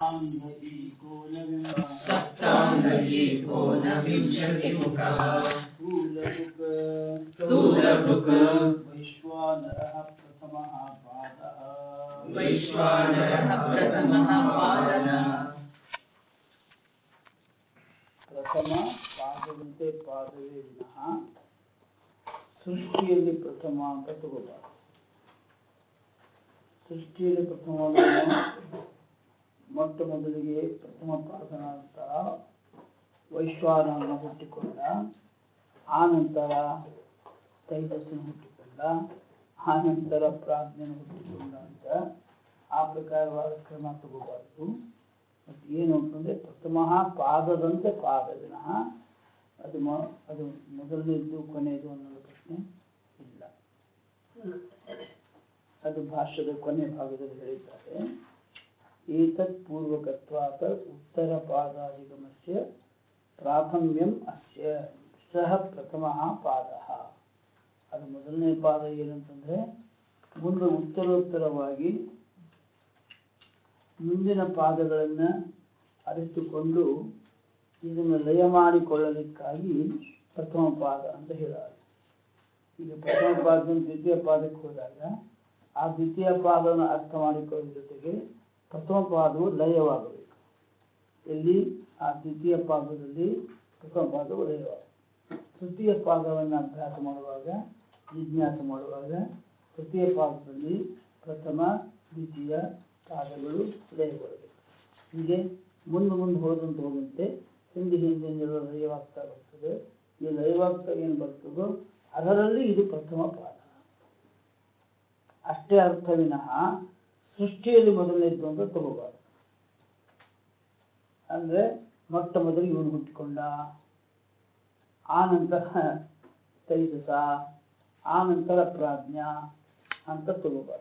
सप्ताङ्गीकोनविंशतिमुखः स्थूलभृक् स्थूलभृक् वैश्वानरः प्रथमः पादः वैश्वानरः प्रथमः पादः ಪ್ರಥಮ ಪಾದದಂತೆ ಪಾದವೇ ವಿನಃ ಸೃಷ್ಟಿಯಲ್ಲಿ ಪ್ರಥಮ ಅಂತ ತಗೋಬಾರ್ದು ಸೃಷ್ಟಿಯಲ್ಲಿ ಪ್ರಥಮ ಅಂದ್ರೆ ಮೊಟ್ಟ ಮೊದಲಿಗೆ ಪ್ರಥಮ ಪಾದನ ಅಂತ ವೈಶ್ವಾನರನ್ನು ಹುಟ್ಟಿಕೊಂಡ ಆ ನಂತರ ತೈಜಸ್ಸನ್ನು ಹುಟ್ಟಿಕೊಂಡ ಆ ನಂತರ ಪ್ರಾಜ್ಞನ ಹುಟ್ಟಿಕೊಂಡ ಅಂತ ಆ ಪ್ರಕಾರವಾದ ಕ್ರಮ ತಗೋಬಾರ್ದು ಮತ್ತು ಏನು ಅಂತಂದ್ರೆ ಪ್ರಥಮ ಪಾದದಂತೆ ಪಾದ ವಿನಃ ಅದು ಮ ಅದು ಮೊದಲನೇದ್ದು ಕೊನೆಯದು ಅನ್ನೋ ಪ್ರಶ್ನೆ ಇಲ್ಲ ಅದು ಭಾಷ್ಯದ ಕೊನೆ ಭಾಗದಲ್ಲಿ ಹೇಳಿದ್ದಾರೆ ಏತತ್ ಪೂರ್ವಕತ್ವಾತ ಉತ್ತರ ಪಾದಾಧಿಗಮಸ್ಯ ಪ್ರಾಥಮ್ಯಂ ಅಸ್ಯ ಸಹ ಪ್ರಥಮ ಪಾದ ಅದು ಮೊದಲನೇ ಪಾದ ಏನಂತಂದ್ರೆ ಮುಂದೆ ಉತ್ತರೋತ್ತರವಾಗಿ ಮುಂದಿನ ಪಾದಗಳನ್ನ ಅರಿತುಕೊಂಡು ಇದನ್ನು ಲಯ ಮಾಡಿಕೊಳ್ಳಲಿಕ್ಕಾಗಿ ಪ್ರಥಮ ಪಾದ ಅಂತ ಹೇಳಾರೆ ಈಗ ಪ್ರಥಮ ಪಾದದಿಂದ ದ್ವಿತೀಯ ಪಾದಕ್ಕೆ ಹೋದಾಗ ಆ ದ್ವಿತೀಯ ಪಾದವನ್ನು ಅರ್ಥ ಮಾಡಿಕೊಳ್ಳುವ ಜೊತೆಗೆ ಪ್ರಥಮ ಪಾದವು ಲಯವಾಗಬೇಕು ಎಲ್ಲಿ ಆ ದ್ವಿತೀಯ ಪಾದದಲ್ಲಿ ಪ್ರಥಮ ಪಾದವು ಲಯವಾಗಬೇಕು ತೃತೀಯ ಪಾದವನ್ನು ಅಭ್ಯಾಸ ಮಾಡುವಾಗ ಜಿಜ್ಞಾಸ ಮಾಡುವಾಗ ತೃತೀಯ ಪಾದದಲ್ಲಿ ಪ್ರಥಮ ದ್ವಿತೀಯ ಪಾದಗಳು ಲಯಗೊಳ್ಳಬೇಕು ಹೀಗೆ ಮುಂದೆ ಮುಂದೆ ಹೋದಂತೆ ಹೋದಂತೆ ಹಿಂದೆ ಹಿಂದಿನ ಲಯವಾಗ್ತಾ ಬರ್ತದೆ ಈ ಲಯವಾಗ್ತಾ ಏನು ಬರ್ತದೋ ಅದರಲ್ಲಿ ಇದು ಪ್ರಥಮ ಪಾದ ಅಷ್ಟೇ ಅರ್ಥ ವಿನಃ ಸೃಷ್ಟಿಯಲ್ಲಿ ಮೊದಲನೇದ್ದು ಅಂತ ತಗೋಬಾರ್ದು ಅಂದ್ರೆ ಮೊಟ್ಟ ಮೊದಲು ಇವನು ಹುಟ್ಟಿಕೊಂಡ ಆ ನಂತರ ತೈಜಸ ಆ ನಂತರ ಪ್ರಾಜ್ಞಾ ಅಂತ ತಗೋಬಾರ್ದು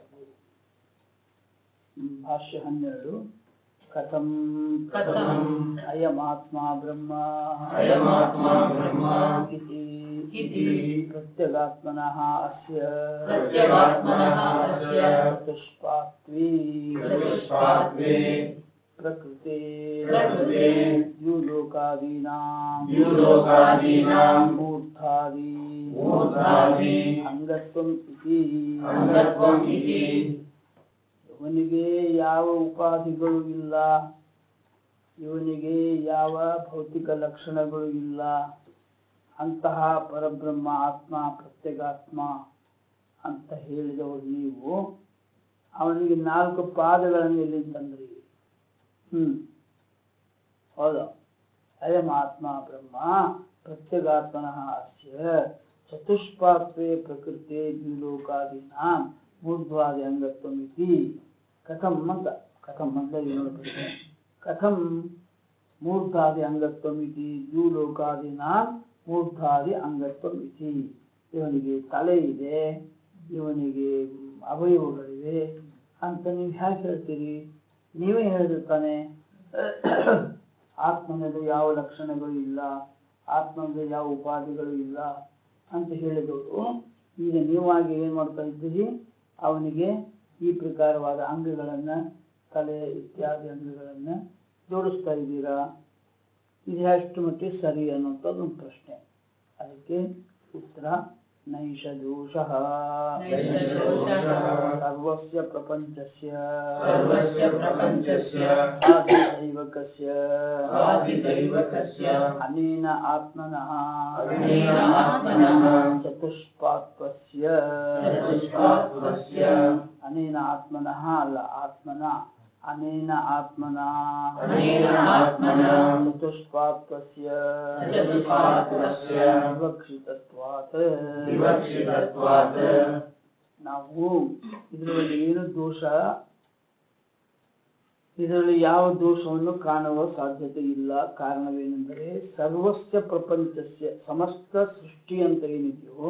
ಭಾಷ್ಯ ಹನ್ನೆರಡು ಕಥಂ ಕಥಂ ಅಯಮಾತ್ಮ ಬ್ರಹ್ಮ ಅಯಮಾತ್ಮ ಬ್ರಹ್ಮ ಇತಿ ಇತಿ ಪ್ರತ್ಯಗಾತ್ಮನಃ ಅಸ್ಯ ಪ್ರತ್ಯಗಾತ್ಮನಃ ಅಸ್ಯ ಚತುಷ್ಪಾತ್ವೇ ಚತುಷ್ಪಾತ್ವೇ ಪ್ರಕೃತೆ ಪ್ರಕೃತೆ ದ್ಯುಲೋಕಾದೀನಾಂ ದ್ಯುಲೋಕಾದೀನಾಂ ಮೂರ್ಧಾದಿ ಮೂರ್ಧಾದಿ ಅಂಗತ್ವಂ ಇತಿ ಅಂಗತ್ವಂ ಇತಿ ಇವನಿಗೆ ಯಾವ ಉಪಾಧಿಗಳು ಇಲ್ಲ ಇವನಿಗೆ ಯಾವ ಭೌತಿಕ ಲಕ್ಷಣಗಳು ಇಲ್ಲ ಅಂತಹ ಪರಬ್ರಹ್ಮ ಆತ್ಮ ಪ್ರತ್ಯೇಗಾತ್ಮ ಅಂತ ಹೇಳಿದವರು ನೀವು ಅವನಿಗೆ ನಾಲ್ಕು ಪಾದಗಳನ್ನು ಎಲ್ಲಿ ತಂದ್ರಿ ಹ್ಮ್ ಹೌದು ಅಯಂ ಆತ್ಮ ಬ್ರಹ್ಮ ಪ್ರತ್ಯಗಾತ್ಮನಃ ಅಸ್ಯ ಚತುಷ್ಪಾತ್ವೇ ಪ್ರಕೃತಿ ದ್ವಿಲೋಕಾದೀನಾಂ ಮೂರ್ಧ್ವಾದಿ ಅಂಗತ್ವಮಿತಿ ಕಥಂ ಅಂತ ಕಥಂ ಅಂತ ಇಲ್ಲಿ ನೋಡ್ಬೇಕು ಕಥಂ ಮೂರ್ಧಾದಿ ಅಂಗತ್ವಮಿತಿ ದ್ವಿಲೋಕಾದೀನಾಂ ಮೂರ್ಧಾದಿ ಅಂಗತ್ವಮಿತಿ ಇವನಿಗೆ ತಲೆ ಇದೆ ಇವನಿಗೆ ಅವಯವಗಳಿವೆ ಅಂತ ನೀವು ಹೇಗೆ ಹೇಳ್ತೀರಿ ನೀವೇ ಹೇಳಿದಿರ್ತಾನೆ ಆತ್ಮನಲ್ಲಿ ಯಾವ ಲಕ್ಷಣಗಳು ಇಲ್ಲ ಆತ್ಮನಲ್ಲಿ ಯಾವ ಉಪಾಧಿಗಳು ಇಲ್ಲ ಅಂತ ಹೇಳಿದವರು ಈಗ ನೀವಾಗಿ ಏನ್ ಮಾಡ್ತಾ ಇದ್ದೀರಿ ಅವನಿಗೆ ಈ ಪ್ರಕಾರವಾದ ಅಂಗಗಳನ್ನ ತಲೆ ಇತ್ಯಾದಿ ಅಂಗಗಳನ್ನ ಜೋಡಿಸ್ತಾ ಇದ್ದೀರಾ ಇದು ಎಷ್ಟು ಮಟ್ಟಿಗೆ ಸರಿ ಅನ್ನುವಂಥದ್ದು ಒಂದು ಪ್ರಶ್ನೆ ಅದಕ್ಕೆ ಉತ್ತರ ನೈಷ ದೋಷಃ ನೈಷ ದೋಷಃ ಸರ್ವಸ್ಯ ಪ್ರಪಂಚಸ್ಯ ಸರ್ವಸ್ಯ ಪ್ರಪಂಚಸ್ಯ ಆದಿದೈವಕಸ್ಯ ಆದಿದೈವಕಸ್ಯ ಅನೇನ ಆತ್ಮನಃ ಅನೇನ ಆತ್ಮನಃ ಚತುಷ್ಪಾತ್ವಸ್ಯ ಚತುಷ್ಪಾತ್ವಸ್ಯ ಅನೇನ ಆತ್ಮನಃ ಅಲ್ಲ ಆತ್ಮನ ಅನೇನ ಆತ್ಮನ ಅನೇನ ಆತ್ಮನ ಚತುಷ್ಪಾತ್ವಸ್ಯ ಚತುಷ್ಪಾತ್ವಸ್ಯ ವಿವಕ್ಷಿತತ್ವಾತ್ ವಿವಕ್ಷಿತತ್ವಾತ್ ನಾವು ಇದರಲ್ಲಿ ಏನು ದೋಷ ಇದರಲ್ಲಿ ಯಾವ ದೋಷವನ್ನು ಕಾಣುವ ಸಾಧ್ಯತೆ ಇಲ್ಲ ಕಾರಣವೇನೆಂದರೆ ಸರ್ವಸ್ಯ ಪ್ರಪಂಚಸ್ಯ ಸಮಸ್ತ ಸೃಷ್ಟಿ ಅಂತ ಏನಿದೆಯೋ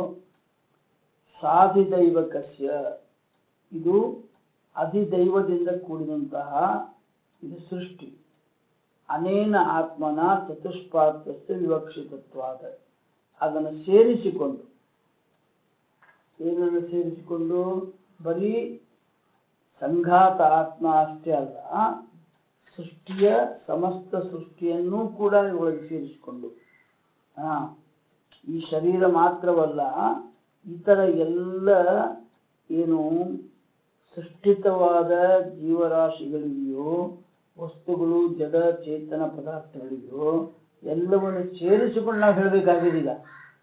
ಸಾಧಿದೈವಕಸ್ಯ ಇದು ಅಧಿದೈವದಿಂದ ಕೂಡಿದಂತಹ ಇದು ಸೃಷ್ಟಿ ಅನೇನ ಆತ್ಮನ ಚತುಷ್ಪಾತ್ವಸ್ಯ ವಿವಕ್ಷಿತತ್ವಾದ ಅದನ್ನು ಸೇರಿಸಿಕೊಂಡು ಏನನ್ನು ಸೇರಿಸಿಕೊಂಡು ಬರೀ ಸಂಘಾತ ಆತ್ಮ ಅಷ್ಟೇ ಅಲ್ಲ ಸೃಷ್ಟಿಯ ಸಮಸ್ತ ಸೃಷ್ಟಿಯನ್ನೂ ಕೂಡ ಒಳಗೆ ಸೇರಿಸಿಕೊಂಡು ಹಾ ಈ ಶರೀರ ಮಾತ್ರವಲ್ಲ ಇತರ ಎಲ್ಲ ಏನು ಸೃಷ್ಟಿತವಾದ ಜೀವರಾಶಿಗಳಿವೆಯೋ ವಸ್ತುಗಳು ಜಡ ಚೇತನ ಪದಾರ್ಥಗಳಿವೆಯೋ ಎಲ್ಲವನ್ನು ಸೇರಿಸಿಕೊಂಡು ನಾವು ಹೇಳಬೇಕಾಗಿದೆ ಈಗ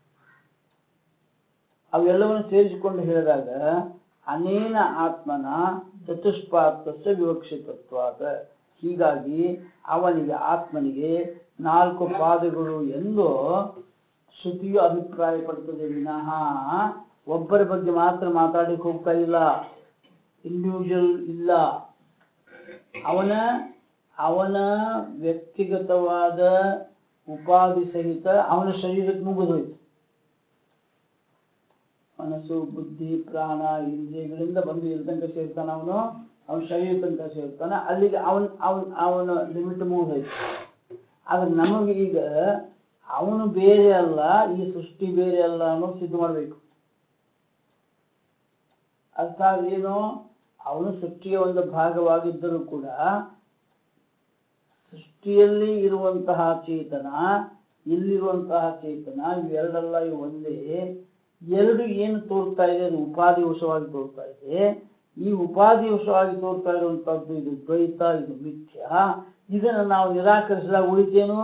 ಅವೆಲ್ಲವನ್ನು ಸೇರಿಸಿಕೊಂಡು ಹೇಳಿದಾಗ ಅನೇನ ಆತ್ಮನ ಚತುಷ್ಪಾತ್ರಸ್ಯ ವಿವಕ್ಷಿತತ್ವಾದ ಹೀಗಾಗಿ ಅವನಿಗೆ ಆತ್ಮನಿಗೆ ನಾಲ್ಕು ಪಾದಗಳು ಎಂದು ಶ್ರುತಿಯು ಅಭಿಪ್ರಾಯ ಪಡ್ತದೆ ವಿನಃ ಒಬ್ಬರ ಬಗ್ಗೆ ಮಾತ್ರ ಮಾತಾಡಲಿಕ್ಕೆ ಹೋಗ್ತಾ ಇಲ್ಲ ಇಂಡಿವಿಜುವಲ್ ಇಲ್ಲ ಅವನ ಅವನ ವ್ಯಕ್ತಿಗತವಾದ ಉಪಾಧಿ ಸಹಿತ ಅವನ ಶರೀರಕ್ಕೆ ಮುಗಿದೋಯ್ತು ಮನಸ್ಸು ಬುದ್ಧಿ ಪ್ರಾಣ ಇಂದ್ರಿಯಗಳಿಂದ ಬಂದು ಎಲ್ಲಿ ತನಕ ಸೇರ್ತಾನ ಅವನು ಅವನ ಶರೀರ ತನಕ ಸೇರ್ತಾನ ಅಲ್ಲಿಗೆ ಅವನ್ ಅವನ್ ಅವನ ಲಿಮಿಟ್ ಮುಗಿದೋಯ್ತು ಆದ್ರೆ ನಮಗೆ ಈಗ ಅವನು ಬೇರೆ ಅಲ್ಲ ಈ ಸೃಷ್ಟಿ ಬೇರೆ ಅಲ್ಲ ಅನ್ನೋದು ಸಿದ್ಧ ಮಾಡಬೇಕು ಅರ್ಥಾತ್ ಏನು ಅವನು ಸೃಷ್ಟಿಯ ಒಂದು ಭಾಗವಾಗಿದ್ದರೂ ಕೂಡ ಸೃಷ್ಟಿಯಲ್ಲಿ ಇರುವಂತಹ ಚೇತನ ಇಲ್ಲಿರುವಂತಹ ಚೇತನ ಇವೆರಡಲ್ಲ ಇವು ಒಂದೇ ಎರಡು ಏನು ತೋರ್ತಾ ಇದೆ ಅದು ಉಪಾಧಿವಶವಾಗಿ ತೋರ್ತಾ ಇದೆ ಈ ಉಪಾಧಿವಶವಾಗಿ ತೋರ್ತಾ ಇರುವಂತಹದ್ದು ಇದು ದ್ವೈತ ಇದು ಮಿಥ್ಯ ಇದನ್ನು ನಾವು ನಿರಾಕರಿಸಿದಾಗ ಉಳಿತೇನು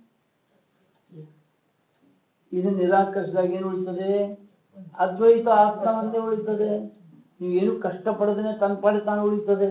ಇದನ್ನು ನಿರಾಕರಿಸಿದಾಗ ಏನು ಉಳಿತದೆ ಅದ್ವೈತ ಆತ್ಮ ಒಂದೇ ಉಳಿತದೆ ನೀವೇನು ಕಷ್ಟಪಡದೇನೆ ತನ್ನ ಪಾಡಿ ತಾನು ಉಳಿತದೆ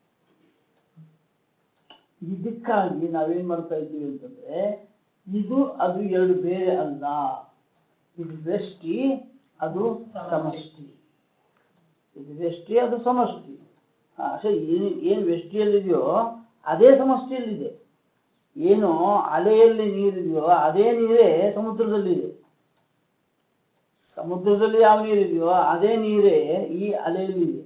ಇದಕ್ಕಾಗಿ ನಾವೇನ್ ಮಾಡ್ತಾ ಇದ್ದೀವಿ ಅಂತಂದ್ರೆ ಇದು ಅದು ಎರಡು ಬೇರೆ ಅಲ್ಲ ಇದು ವ್ಯಷ್ಟಿ ಅದು ಸಮಷ್ಟಿ ಇದು ವ್ಯಷ್ಟಿ ಅದು ಸಮಷ್ಟಿ ಆ, ಅಷ್ಟೇ ಏನು ಏನು ವ್ಯಷ್ಟಿಯಲ್ಲಿದೆಯೋ ಅದೇ ಸಮಷ್ಟಿಯಲ್ಲಿದೆ ಏನು ಅಲೆಯಲ್ಲಿ ನೀರಿದೆಯೋ ಅದೇ ನೀರೇ ಸಮುದ್ರದಲ್ಲಿದೆ ಸಮುದ್ರದಲ್ಲಿ ಯಾವ ನೀರಿದೆಯೋ ಅದೇ ನೀರೇ ಈ ಅಲೆಯಲ್ಲಿದೆ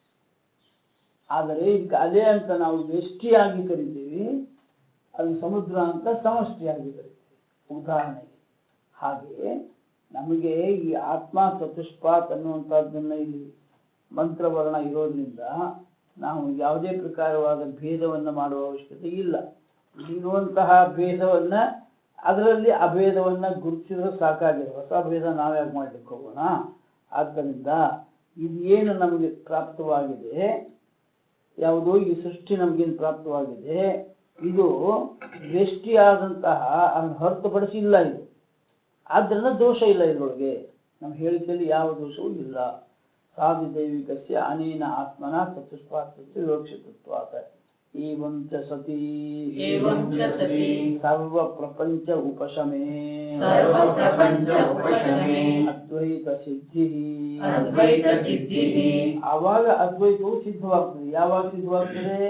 ಆದರೆ ಇದಕ್ಕೆ ಅಲೆ ಅಂತ ನಾವು ವ್ಯಷ್ಟಿಯಾಗಿ ಕರಿತೀವಿ ಅದು ಸಮುದ್ರ ಅಂತ ಸಮಷ್ಟಿಯಾಗಿ ಕರಿತೀವಿ ಉದಾಹರಣೆಗೆ ಹಾಗೆ ನಮಗೆ ಈ ಆತ್ಮ ಚತುಷ್ಪಾತ್ ಅನ್ನುವಂಥದ್ದನ್ನ ಇಲ್ಲಿ ಮಂತ್ರವರ್ಣ ಇರೋದ್ರಿಂದ ನಾವು ಯಾವುದೇ ಪ್ರಕಾರವಾದ ಭೇದವನ್ನ ಮಾಡುವ ಅವಶ್ಯಕತೆ ಇಲ್ಲ ಇರುವಂತಹ ಭೇದವನ್ನ ಅದರಲ್ಲಿ ಅಭೇದವನ್ನ ಗುರುತಿಸಿದ್ರೆ ಸಾಕಾಗಿದೆ ಹೊಸ ಭೇದ ನಾವ್ಯಾಕೆ ಮಾಡ್ಲಿಕ್ಕೆ ಹೋಗೋಣ ಆದ್ದರಿಂದ ಇದು ಏನು ನಮಗೆ ಪ್ರಾಪ್ತವಾಗಿದೆ ಯಾವುದೋ ಈ ಸೃಷ್ಟಿ ನಮಗೇನು ಪ್ರಾಪ್ತವಾಗಿದೆ ಇದು ವ್ಯಷ್ಟಿಯಾದಂತಹ ಅದನ್ನು ಹೊರತುಪಡಿಸಿ ಇಲ್ಲ ಇದು ಆದ್ದರಿಂದ ದೋಷ ಇಲ್ಲ ಇದರೊಳಗೆ ನಮ್ಮ ಹೇಳಿಕೆಯಲ್ಲಿ ಯಾವ ದೋಷವೂ ಇಲ್ಲ ಸಾಧು ದೈವಿಕಸ್ಯ ಅನೇನ ಆತ್ಮನ ಚತುಷ್ಪಾತ್ರಸ್ಯ ವಿವಕ್ಷಿತತ್ವಾದ ಏವಂ ಚ ಸತಿ ಏವಂ ಚ ಸತಿ ಸರ್ವ ಪ್ರಪಂಚ ಉಪಶಮೇ ಸರ್ವ ಪ್ರಪಂಚ ಉಪಶಮೇ ಅದ್ವೈತ ಸಿದ್ಧಿ ಅದ್ವೈತ ಸಿದ್ಧಿಃ ಆವಾಗ ಅದ್ವೈತವು ಸಿದ್ಧವಾಗ್ತದೆ ಯಾವಾಗ ಸಿದ್ಧವಾಗ್ತದೆ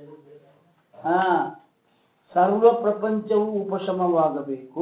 ಹಾ ಸರ್ವ ಪ್ರಪಂಚವು ಉಪಶಮವಾಗಬೇಕು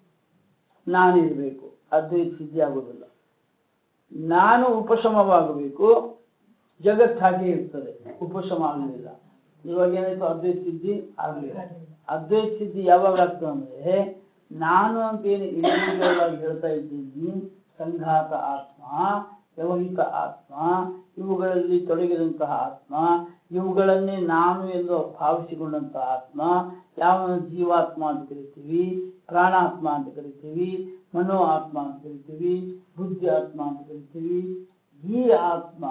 ನಾನಿರ್ಬೇಕು ಅದ್ವೈತ ಸಿದ್ಧಿ ಆಗುವುದಿಲ್ಲ ನಾನು ಉಪಶಮವಾಗಬೇಕು ಜಗತ್ ಹಾಗೆ ಇರ್ತದೆ ಉಪಶಮ ಆಗಲಿಲ್ಲ ಇವಾಗ ಏನಾಯ್ತು ಅದ್ವೈತ ಸಿದ್ಧಿ ಆಗಲಿಲ್ಲ ಅದ್ವೈತ ಸಿದ್ಧಿ ಯಾವಾಗ ಆಗ್ತದೆ ಅಂದ್ರೆ ನಾನು ಅಂತ ಏನು ಇಂಡಿವಿಜುವಲ್ ಆಗಿ ಹೇಳ್ತಾ ಇದ್ದೀನಿ ಸಂಘಾತ ಆತ್ಮ ವ್ಯವಹಿತ ಆತ್ಮ ಇವುಗಳಲ್ಲಿ ತೊಡಗಿದಂತಹ ಆತ್ಮ ಇವುಗಳನ್ನೇ ನಾನು ಎಂದು ಭಾವಿಸಿಕೊಂಡಂತಹ ಆತ್ಮ ಯಾವ ಜೀವಾತ್ಮ ಅಂತ ಕರಿತೀವಿ ಪ್ರಾಣಾತ್ಮ ಅಂತ ಕರಿತೀವಿ ಮನೋ ಆತ್ಮ ಅಂತ ಕರಿತೀವಿ ಬುದ್ಧಿ ಆತ್ಮ ಅಂತ ಕರಿತೀವಿ ಈ ಆತ್ಮ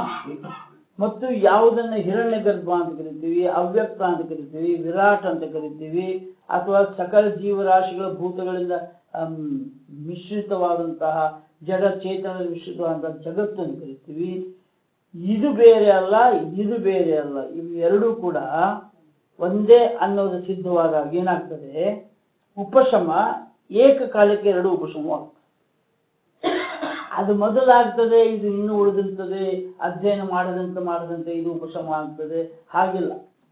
ಮತ್ತು ಯಾವುದನ್ನ ಹಿರಣ್ಯ ಗರ್ಭ ಅಂತ ಕರಿತೀವಿ ಅವ್ಯಕ್ತ ಅಂತ ಕರಿತೀವಿ ವಿರಾಟ್ ಅಂತ ಕರಿತೀವಿ ಅಥವಾ ಸಕಲ ಜೀವರಾಶಿಗಳ ಭೂತಗಳಿಂದ ಅಮ್, ಮಿಶ್ರಿತವಾದಂತಹ ಜಡ ಚೇತನ ಮಿಶ್ರಿತವಾದಂತಹ ಜಗತ್ತು ಅಂತ ಕರಿತೀವಿ ಇದು ಬೇರೆ ಅಲ್ಲ ಇದು ಬೇರೆ ಅಲ್ಲ ಇವು ಎರಡೂ ಕೂಡ ಒಂದೇ ಅನ್ನೋದು ಸಿದ್ಧವಾದಾಗ ಏನಾಗ್ತದೆ ಉಪಶಮ ಏಕಕಾಲಕ್ಕೆ ಎರಡು ಉಪಶಮವಾಗ್ತದೆ ಅದು ಮೊದಲಾಗ್ತದೆ ಇದು ಇನ್ನು ಉಳಿದಿರ್ತದೆ ಅಧ್ಯಯನ ಮಾಡದಂತೆ ಮಾಡದಂತೆ ಇದು ಉಪಶಮ ಆಗ್ತದೆ ಹಾಗಿಲ್ಲ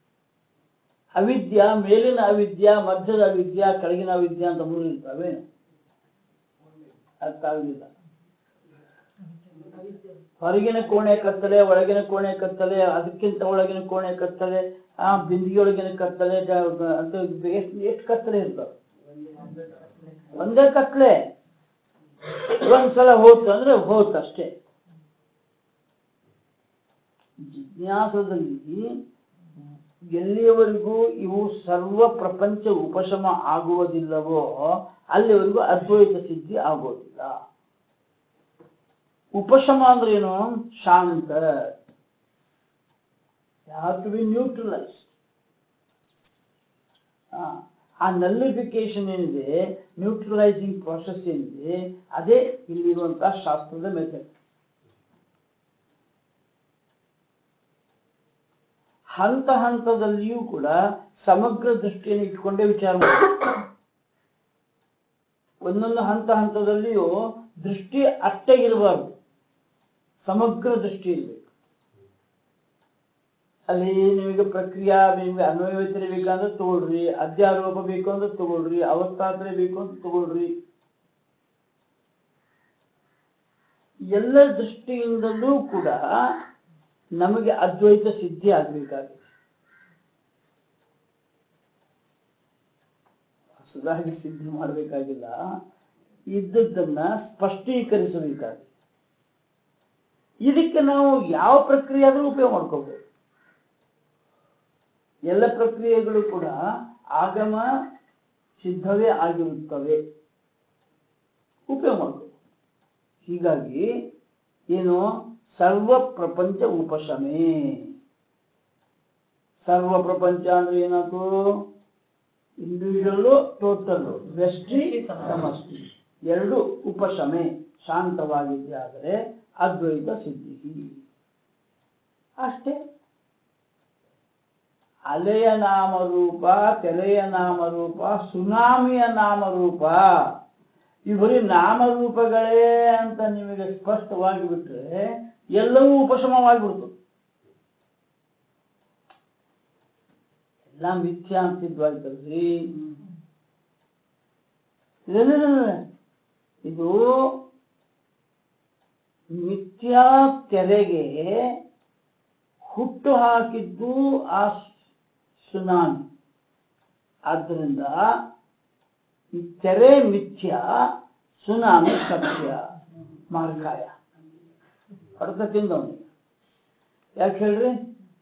ಅವಿದ್ಯ ಮೇಲಿನ ಅವಿದ್ಯ ಮಧ್ಯದ ಅವಿದ್ಯ ಕೆಳಗಿನ ಅವಿದ್ಯ ಅಂತ ಮೂರು ಇರ್ತವೆ ಅರ್ಥ ಆಗಲಿಲ್ಲ ಹೊರಗಿನ ಕೋಣೆ ಕತ್ತಲೆ ಒಳಗಿನ ಕೋಣೆ ಕತ್ತಲೆ ಅದಕ್ಕಿಂತ ಒಳಗಿನ ಕೋಣೆ ಕತ್ತಲೆ ಆ ಬಿಂದಿಗೆಯೊಳಗಿನ ಕತ್ತಲೆ ಗ- ಗ- ಅಂತ ಎಷ್ಟು ಎಷ್ಟು ಕತ್ತಲೆ ಇರ್ತವೆ ಒಂದೇ ಕತ್ಲೆ ಒಂದ್ಸಲ ಹೋತು ಅಂದ್ರೆ ಹೋತು ಅಷ್ಟೇ ಜಿಜ್ಞಾಸದಲ್ಲಿ ಎಲ್ಲಿಯವರೆಗೂ ಇವು ಸರ್ವ ಪ್ರಪಂಚ ಉಪಶಮ ಆಗುವುದಿಲ್ಲವೋ ಅಲ್ಲಿವರೆಗೂ ಅದ್ವೈತ ಸಿದ್ಧಿ ಆಗೋದಿಲ್ಲ ಉಪಶಮ ಅಂದ್ರೆ ಏನು ಶಾಂತ have to be neutralise uh nullification ಏನಿದೆ ನ್ಯೂಟ್ರಲೈಸಿಂಗ್ ಪ್ರಾಸೆಸ್ ಏನಿದೆ ಅದೇ ಇಲ್ಲಿರುವಂತಹ ಶಾಸ್ತ್ರದ ಮೆಥಡ್ ಹಂತ ಹಂತದಲ್ಲಿಯೂ ಕೂಡ ಸಮಗ್ರ ದೃಷ್ಟಿಯನ್ನು ಇಟ್ಕೊಂಡೇ ವಿಚಾರ ಮಾಡಿ ಒಂದೊಂದು ಹಂತ ಹಂತದಲ್ಲಿಯೂ ದೃಷ್ಟಿ ಅಟ್ಟಗಿರಬಾರ್ದು ಸಮಗ್ರ ದೃಷ್ಟಿ ಇರಬೇಕು ಅಲ್ಲಿ ನಿಮಗೆ ಪ್ರಕ್ರಿಯಾ ನಿಮಗೆ ಅನ್ವಯವೇತನೆ ಬೇಕಂದ್ರೆ ತಗೊಳ್ರಿ ಅಧ್ಯಾರೋಪ ಬೇಕು ಅಂದ್ರೆ ತಗೊಳ್ರಿ ಅವಸ್ಥಾತ್ರೆ ಬೇಕು ಅಂತ ತಗೊಳ್ರಿ ಎಲ್ಲ ದೃಷ್ಟಿಯಿಂದಲೂ ಕೂಡ ನಮಗೆ ಅದ್ವೈತ ಸಿದ್ಧಿ ಆಗ್ಬೇಕಾಗಿದೆ ಹೊಸದಾಗಿ ಸಿದ್ಧಿ ಮಾಡಬೇಕಾಗಿಲ್ಲ ಇದ್ದದ್ದನ್ನ ಸ್ಪಷ್ಟೀಕರಿಸಬೇಕಾಗಿದೆ ಇದಕ್ಕೆ ನಾವು ಯಾವ ಪ್ರಕ್ರಿಯೆ ಆದ್ರೂ ಉಪಯೋಗ ಮಾಡ್ಕೋಬಹುದು ಎಲ್ಲ ಪ್ರಕ್ರಿಯೆಗಳು ಕೂಡ ಆಗಮ ಸಿದ್ಧವೇ ಆಗಿರುತ್ತವೆ ಉಪಯೋಗ ಮಾಡ್ಕೋ ಹೀಗಾಗಿ ಏನು ಸರ್ವ ಪ್ರಪಂಚ ಉಪಶಮೆ ಸರ್ವ ಪ್ರಪಂಚ ಅಂದ್ರೆ ಏನಾಯ್ತು ಇಂಡಿವಿಜುವಲ್ ಟೋಟಲ್ ವ್ಯಷ್ಟಿ ಸಮಷ್ಟಿ ಎರಡು ಉಪಶಮೆ ಶಾಂತವಾಗಿದ್ದೆ ಆದರೆ ಅದ್ವೈತ ಸಿದ್ಧಿ ಅಷ್ಟೇ ಅಲೆಯ ನಾಮರೂಪ ತೆರೆಯ ನಾಮರೂಪ ಸುನಾಮಿಯ ನಾಮರೂಪ ಈ ಬರೀ ನಾಮರೂಪಗಳೇ ಅಂತ ನಿಮಗೆ ಸ್ಪಷ್ಟವಾಗಿ ಬಿಟ್ರೆ ಎಲ್ಲವೂ ಉಪಶಮವಾಗಿಬಿಡ್ತು ಎಲ್ಲ ಮಿಥ್ಯಾ ಅಂತ ಸಿದ್ಧವಾಗ್ತದ್ರಿ ಇಲ್ಲ ಇದು ಮಿಥ್ಯಾ ತೆರೆಗೆ ಹುಟ್ಟು ಹಾಕಿದ್ದು ಆ ಸುನಾಮಿ ಆದ್ದರಿಂದ ಈ ತೆರೆ ಮಿಥ್ಯ ಸುನಾಮಿ ಸತ್ಯ ಮಾರ್ಕಾಯ ಹೊಡೆತ ತಿಂದವನಿಗೆ ಯಾಕೆ ಹೇಳ್ರಿ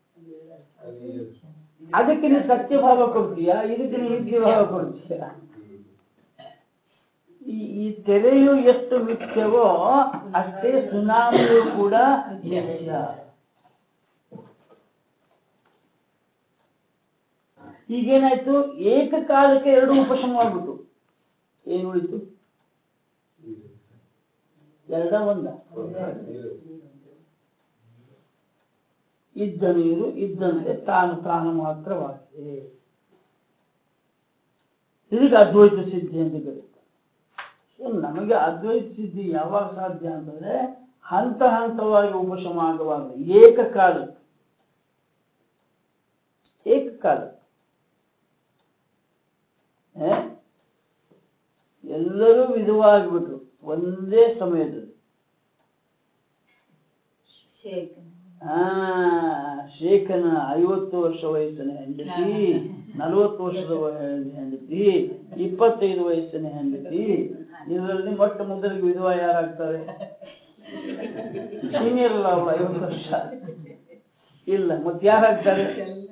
ಅದಕ್ಕೆ ನೀವು ಸತ್ಯ ಭಾವ ಕೊಡ್ತೀಯಾ ಇದಕ್ಕೆ ನೀವು ಮಿಥ್ಯ ಭಾವ ಕೊಡ್ತೀಯ ಈ ಈ ತೆರೆಯು ಎಷ್ಟು ಮಿಥ್ಯವೋ ಅಷ್ಟೇ ಸುನಾಮಿಯು ಕೂಡ ಮಿಥ್ಯ ಈಗೇನಾಯ್ತು ಏಕಕಾಲಕ್ಕೆ ಎರಡು ಉಪಶಮವಾಗ್ಬಿಟ್ಟು ಏನ್ ಉಳಿತು ಎರಡ ಒಂದ ಇದ್ದ ನೀರು ಇದ್ದಂತೆ ತಾನು ತಾನು ಮಾತ್ರವಾಗಿದೆ ಇದಕ್ಕೆ ಅದ್ವೈತ ಸಿದ್ಧಿ ಅಂತ ಕರೀತಾರೆ ಸೊ ನಮಗೆ ಅದ್ವೈತ ಸಿದ್ಧಿ ಯಾವಾಗ ಸಾಧ್ಯ ಅಂತಂದ್ರೆ ಹಂತ ಹಂತವಾಗಿ ಉಪಶಮ ಆಗಬಾರದು ಏಕಕಾಲ ಏಕಕಾಲ ಏ? ಎಲ್ಲರೂ ವಿಧವಾಗಿಬಿಟ್ರು ಒಂದೇ ಸಮಯದಲ್ಲಿ ಆ ಶೇಖನ ಐವತ್ತು ವರ್ಷ ವಯಸ್ಸಿನ ಹೆಂಡತಿ ನಲವತ್ತು ವರ್ಷದ ವಯ- ಹೆಂಡತಿ ಇಪ್ಪತ್ತೈದು ವಯಸ್ಸಿನ ಹೆಂಡತಿ ಇದರಲ್ಲಿ ಮೊಟ್ಟ ಮೊದಲಿಗೆ ವಿಧವಾ ಯಾರಾಗ್ತಾರೆ ಸೀನಿಯರ್ ಅಲ್ಲ ಅವಳು ಐವತ್ತು ವರ್ಷ ಇಲ್ಲ ಮತ್ತೆ ಯಾರಾಗ್ತಾರೆ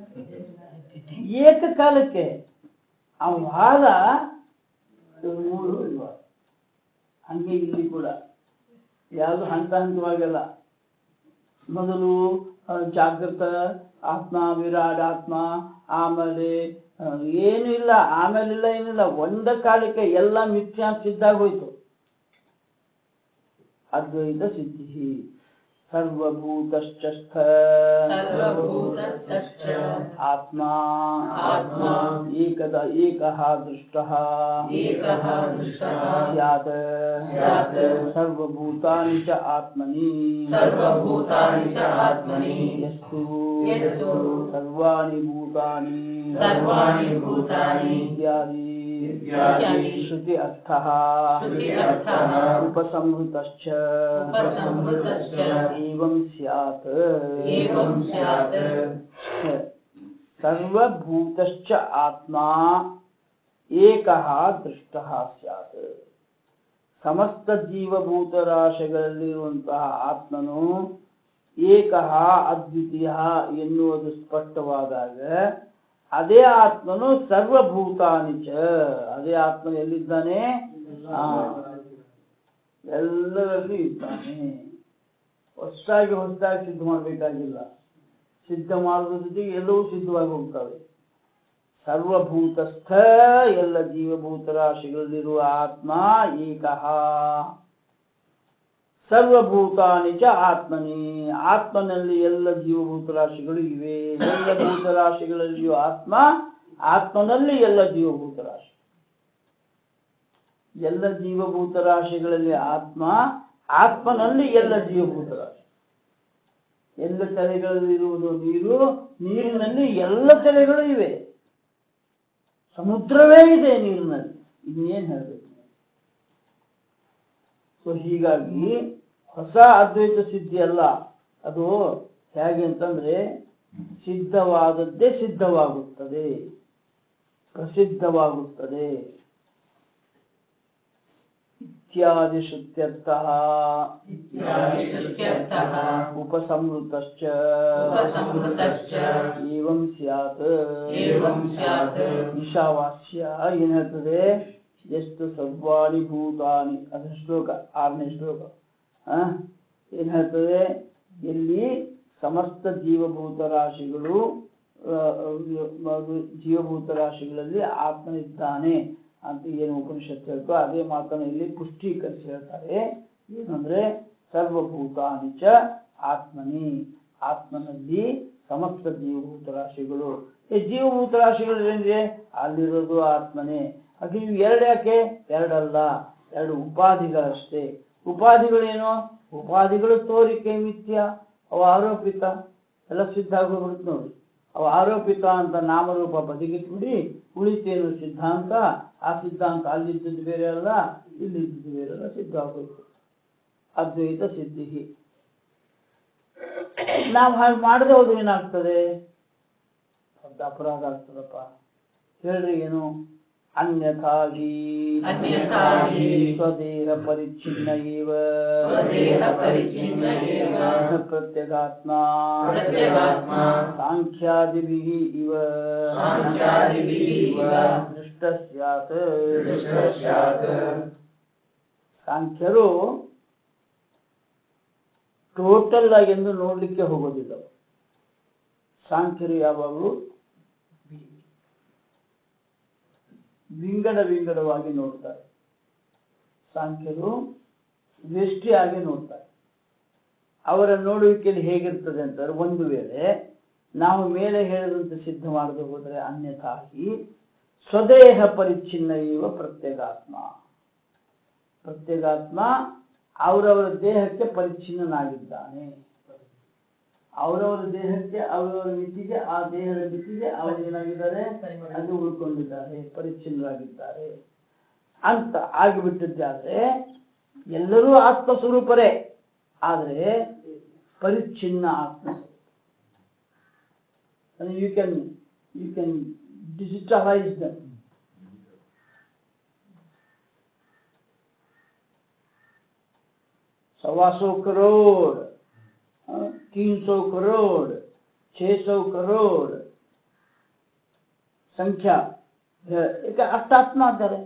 ಏಕಕಾಲಕ್ಕೆ ಆ ವಾದ ಇವ್ರು ಮೂರು ವಿಧವಾ ಹಂಗೆ ಇಲ್ಲಿ ಕೂಡ ಯಾವುದು ಹಂತ ಹಂತವಾಗಲ್ಲ ಮೊದಲು ಆ, ಜಾಗೃತ ಆತ್ಮ ವಿರಾಟ್ ಆತ್ಮ ಆಮೇಲೆ ಆ, ಏನೂ ಇಲ್ಲ ಆಮೇಲಿಲ್ಲ ಏನಿಲ್ಲ ಒಂದ ಕಾಲಕ್ಕೆ ಎಲ್ಲ ಮಿಥ್ಯಾ ಸಿದ್ಧಾಗೋಯ್ತು ಅದ್ವೈತ ಸಿದ್ಧಿ ಸರ್ವಭೂತಶ್ಚ ಸರ್ವಭೂತಶ್ಚ ಆತ್ಮ ಆತ್ಮ ಏಕದ ಏಕಃ ದೃಷ್ಟಃ ಏಕಃ ದೃಷ್ಟಃ ಸ್ಯಾತ್ ಸ್ಯಾತ್ ಸರ್ವಭೂತಾನಿ ಚ ಆತ್ಮನಿ ಸರ್ವಭೂತಾನಿ ಚ ಆತ್ಮನಿ ಯಸ್ತು ಯಸ್ತು ಸರ್ವಾಣಿ ಭೂತಾನಿ ಸರ್ವಾಣಿ ಭೂತಾನಿ ಇತ್ಯಾದಿ ಇತ್ಯಾದಿ ಶ್ರುತಿ ಅರ್ಥಃ ಶ್ರುತಿ ಅರ್ಥಃ ಉಪಸಂಹೃತಶ್ಚ ಉಪಸಂಹೃತಶ್ಚ ಏವಂ ಸ್ಯಾತ್ ಏವಂ ಸ್ಯಾತ್ ಸರ್ವಭೂತಶ್ಚ ಆತ್ಮ ಏಕಃ ದೃಷ್ಟಃ ಸ್ಯಾತ್ ಸಮಸ್ತ ಜೀವಭೂತ ರಾಶಿಗಳಲ್ಲಿರುವಂತಹ ಆತ್ಮನು ಏಕಃ ಅದ್ವಿತೀಯ ಎನ್ನುವುದು ಸ್ಪಷ್ಟವಾದಾಗ ಅದೇ ಆತ್ಮನು ಸರ್ವಭೂತಾನಿ ಚ ಅದೇ ಆತ್ಮ ಎಲ್ಲಿದ್ದಾನೆ ಆ, ಎಲ್ಲರಲ್ಲಿ ಇದ್ದಾನೆ ಹೊಸದಾಗಿ ಹೊಸದಾಗಿ ಸಿದ್ಧ ಮಾಡಬೇಕಾಗಿಲ್ಲ ಸಿದ್ಧ ಮಾಡೋದ್ರ ಜೊತೆಗೆ ಎಲ್ಲವೂ ಸಿದ್ಧವಾಗಿ ಹೋಗ್ತವೆ ಸರ್ವಭೂತಸ್ಥ ಎಲ್ಲ ಜೀವಭೂತ ರಾಶಿಗಳಲ್ಲಿರುವ ಆತ್ಮ ಏಕಃ ಸರ್ವಭೂತಾನಿ ಚ ಆತ್ಮನಿ ಆತ್ಮನಲ್ಲಿ ಎಲ್ಲ ಜೀವಭೂತ ರಾಶಿಗಳು ಇವೆ ಎಲ್ಲ ಭೂತ ರಾಶಿಗಳಲ್ಲಿಯೂ ಆತ್ಮ ಆತ್ಮನಲ್ಲಿ ಎಲ್ಲ ಜೀವಭೂತ ರಾಶಿ ಎಲ್ಲ ಜೀವಭೂತ ರಾಶಿಗಳಲ್ಲಿ ಆತ್ಮ ಆತ್ಮನಲ್ಲಿ ಎಲ್ಲ ಜೀವಭೂತ ರಾಶಿ ಎಲ್ಲ ತಲೆಗಳಲ್ಲಿರುವುದು ನೀರು ನೀರಿನಲ್ಲಿ ಎಲ್ಲ ತಲೆಗಳು ಇವೆ ಸಮುದ್ರವೇ ಇದೆ ನೀರಿನಲ್ಲಿ ಇನ್ನೇನ್ ಹೇಳ್ಬೇಕು ಸೊ ಹೀಗಾಗಿ ಹೊಸ ಅದ್ವೈತ ಸಿದ್ಧಿ ಅಲ್ಲ ಅದು ಹೇಗೆ ಅಂತಂದ್ರೆ ಸಿದ್ಧವಾದದ್ದೇ ಸಿದ್ಧವಾಗುತ್ತದೆ ಪ್ರಸಿದ್ಧವಾಗುತ್ತದೆ ಇತ್ಯಾದಿ ಶ್ರುತ್ಯರ್ಥಃ ಇತ್ಯಾದಿ ಶ್ರುತ್ಯರ್ಥಃ ಉಪಸಂಹೃತಶ್ಚ ಉಪಸಂಹೃತಶ್ಚ ಏವಂ ಸ್ಯಾತ್ ಏವಂ ಸ್ಯಾತ್ ಈಶಾವಾಸ್ಯ ಏನ್ ಹೇಳ್ತದೆ ಎಷ್ಟು ಸರ್ವಾಣಿ ಭೂತಾನಿ ಅದ್ರ ಶ್ಲೋಕ ಆರನೇ ಶ್ಲೋಕ ಆ? ಏನ್ ಹೇಳ್ತದೆ ಇಲ್ಲಿ ಸಮಸ್ತ ಜೀವಭೂತ ರಾಶಿಗಳು ಆ, ಅದು ಜೀವಭೂತ ರಾಶಿಗಳಲ್ಲಿ ಆತ್ಮನಿದ್ದಾನೆ ಅಂತ ಏನು ಉಪನಿಷತ್ತು ಹೇಳ್ತೋ ಅದೇ ಮಾತನ್ನು ಇಲ್ಲಿ ಪುಷ್ಟೀಕರಿಸಿ ಹೇಳ್ತಾರೆ ಏನಂದ್ರೆ ಸರ್ವಭೂತಾನಿ ಚ ಆತ್ಮನಿ ಆತ್ಮನಲ್ಲಿ ಸಮಸ್ತ ಜೀವಭೂತ ರಾಶಿಗಳು ಈ ಜೀವಭೂತ ರಾಶಿಗಳು ಏನಿದೆ ಅಲ್ಲಿರೋದು ಆತ್ಮನೇ ಹಾಗೆ ನೀವು ಎರಡು ಯಾಕೆ ಎರಡಲ್ಲ ಎರಡು ಉಪಾಧಿಗಳಷ್ಟೇ ಉಪಾಧಿಗಳೇನು ಉಪಾಧಿಗಳು ತೋರಿಕೆ ಮಿಥ್ಯ ಅವ ಆರೋಪಿತ ಎಲ್ಲ ಸಿದ್ಧ ಆಗೋಗ್ಬಿಡುತ್ತೆ ನೋಡಿ ಅವ ಆರೋಪಿತ ಅಂತ ನಾಮರೂಪ ಬದಿಗಿಟ್ಬಿಡಿ ಉಳಿತೇನು ಸಿದ್ಧಾಂತ ಆ ಸಿದ್ಧಾಂತ ಅಲ್ಲಿದ್ದದ್ದು ಬೇರೆ ಅಲ್ಲ ಇಲ್ಲಿದ್ದದ್ದು ಬೇರೆ ಅಲ್ಲ ಸಿದ್ಧ ಆಗೋಯ್ತು ಅದ್ವೈತ ಸಿದ್ಧಿ ನಾವು ಹಾಗೆ ಮಾಡದೆ ಹೋದ್ರೆ ಏನಾಗ್ತದೆ ದೊಡ್ಡ ಅಪರಾಧ ಆಗ್ತದಪ್ಪ ಹೇಳ್ರಿ ಏನು ಅನ್ಯಥಾಗಿ ಅನ್ಯಥಾಹಿ ಸ್ವದೇಹ ಪರಿಚ್ಛಿನ್ನ ಇವ ಸ್ವದೇಹ ಪರಿಚ್ಛಿನ್ನ ಏವ ಪ್ರತ್ಯಗಾತ್ಮ ಪ್ರತ್ಯಗಾತ್ಮ ಸಾಂಖ್ಯಾದಿಭಿಃ ಇವ ಸಾಂಖ್ಯಾದಿಭಿಃ ಇವ ದೃಷ್ಟ ಸ್ಯಾತ್ ದೃಷ್ಟ ಸ್ಯಾತ್. ಸಾಂಖ್ಯರು ಟೋಟಲ್ ಆಗಿ ಎಂದು ನೋಡ್ಲಿಕ್ಕೆ ಹೋಗೋದಿಲ್ಲ ಸಾಂಖ್ಯರು ಯಾವಾಗಲೂ ವಿಂಗಡ ವಿಂಗಡವಾಗಿ ನೋಡ್ತಾರೆ ಸಾಂಖ್ಯರು ವ್ಯಷ್ಟಿಯಾಗಿ ನೋಡ್ತಾರೆ ಅವರ ನೋಡುವಿಕೆಯಲ್ಲಿ ಹೇಗಿರ್ತದೆ ಅಂತಂದ್ರೆ ಒಂದು ವೇಳೆ ನಾವು ಮೇಲೆ ಹೇಳಿದಂತೆ ಸಿದ್ಧ ಮಾಡದೆ ಹೋದರೆ ಅನ್ಯಥಾಗಿ ಸ್ವದೇಹ ಪರಿಚ್ಛಿನ್ನ ಇವ ಪ್ರತ್ಯೇಗಾತ್ಮ ಪ್ರತ್ಯೇಗಾತ್ಮ ಅವರವರ ದೇಹಕ್ಕೆ ಪರಿಚ್ಛಿನ್ನನಾಗಿದ್ದಾನೆ ಅವರವರ ದೇಹಕ್ಕೆ ಅವರವರ ಮಿತಿಗೆ ಆ ದೇಹದ ಮಿತಿಗೆ ಅವರು ಏನಾಗಿದ್ದಾರೆ ಅಲ್ಲಿ ಉಳ್ಕೊಂಡಿದ್ದಾರೆ ಪರಿಚ್ಛಿನ್ನರಾಗಿದ್ದಾರೆ ಅಂತ ಆಗಿಬಿಟ್ಟಿದ್ದಾದ್ರೆ ಎಲ್ಲರೂ ಆತ್ಮ ಸ್ವರೂಪರೇ ಆದರೆ ಪರಿಚ್ಛಿನ್ನ ಆತ್ಮ you can you can digitalise ದಮ್ सवा सौ करोड़ हाँ, तीन सौ करोड़ छह सौ करोड़ ಸಂಖ್ಯಾ ಈಗ ಅಷ್ಟಾತ್ಮ ಅಂತಾರೆ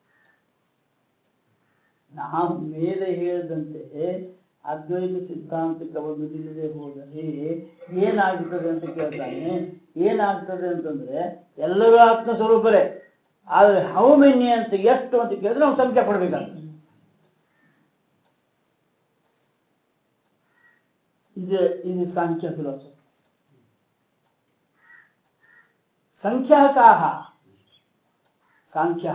ನಾವು ಮೇಲೆ ಹೇಳಿದಂತೆ ಅದ್ವೈತ ಸಿದ್ಧಾಂತಕ್ಕೆ ಅವರು ನಿಲ್ಲದೆ ಹೋದರೆ ಏನಾಗ್ತದೆ ಅಂತ ಕೇಳ್ತಾನೆ ಏನಾಗ್ತದೆ ಅಂತಂದ್ರೆ ಎಲ್ಲರೂ ಆತ್ಮ ಸ್ವರೂಪರೇ ಆದ್ರೆ ಹೌ ಮೆನಿ ಅಂತ ಎಷ್ಟು ಅಂತ ಕೇಳಿದ್ರೆ ನಾವು ಸಂಖ್ಯೆ ಕೊಡ್ಬೇಕಾಗ್ತದೆ ಇದು ಇದು ಸಾಂಖ್ಯ ಫಿಲಾಸಫಿ ಸಂಖ್ಯಾಕಾಹ ಸಾಂಖ್ಯ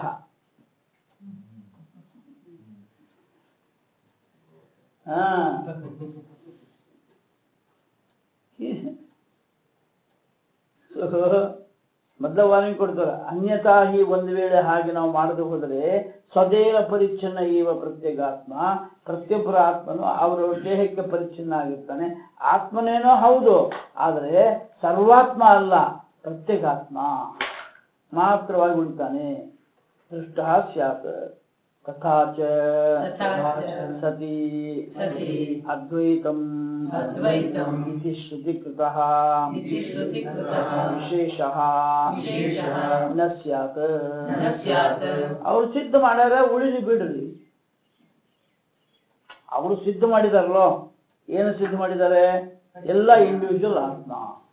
ಹಾ ಸೊ ಮೊದಲ ವಾರ್ನಿಂಗ್ ಕೊಡ್ತಾರ ಅನ್ಯತಾ ಹಿ ಒಂದು ವೇಳೆ ಹಾಗೆ ನಾವು ಮಾಡದೆ ಹೋದರೆ ಸ್ವದೇಹ ಪರಿಚ್ಛನ್ನ ಇವ ಪ್ರತ್ಯೇಗಾತ್ಮ ಪ್ರತಿಯೊಬ್ಬರ ಆತ್ಮನು ಅವರ ದೇಹಕ್ಕೆ ಪರಿಚ್ಛನ್ನ ಆಗಿರ್ತಾನೆ ಆತ್ಮನೇನೋ ಹೌದು ಆದರೆ ಸರ್ವಾತ್ಮ ಅಲ್ಲ ಪ್ರತ್ಯೇಗಾತ್ಮ ಮಾತ್ರವಾಗಿ ಉಳಿತಾನೆ ದೃಷ್ಟ ಸ್ಯಾತ್ तथा च तथा च सति सति अद्वैतम् अद्वैतम् इति श्रुतिकृतः इति श्रुतिकृतः ವಿಶೇಷಃ ವಿಶೇಷಃ ನ ಸ್ಯಾತ್ ನ ಸ್ಯಾತ್ ಅವ್ರು ಸಿದ್ಧ ಮಾಡ್ಯಾರ ಉಳಿಲಿ ಬಿಡ್ರಿ ಅವರು ಸಿದ್ಧ ಮಾಡಿದಾರಲ್ಲೋ ಏನು ಸಿದ್ಧ ಮಾಡಿದ್ದಾರೆ ಎಲ್ಲ ಇಂಡಿವಿಜುವಲ್ ಆತ್ಮ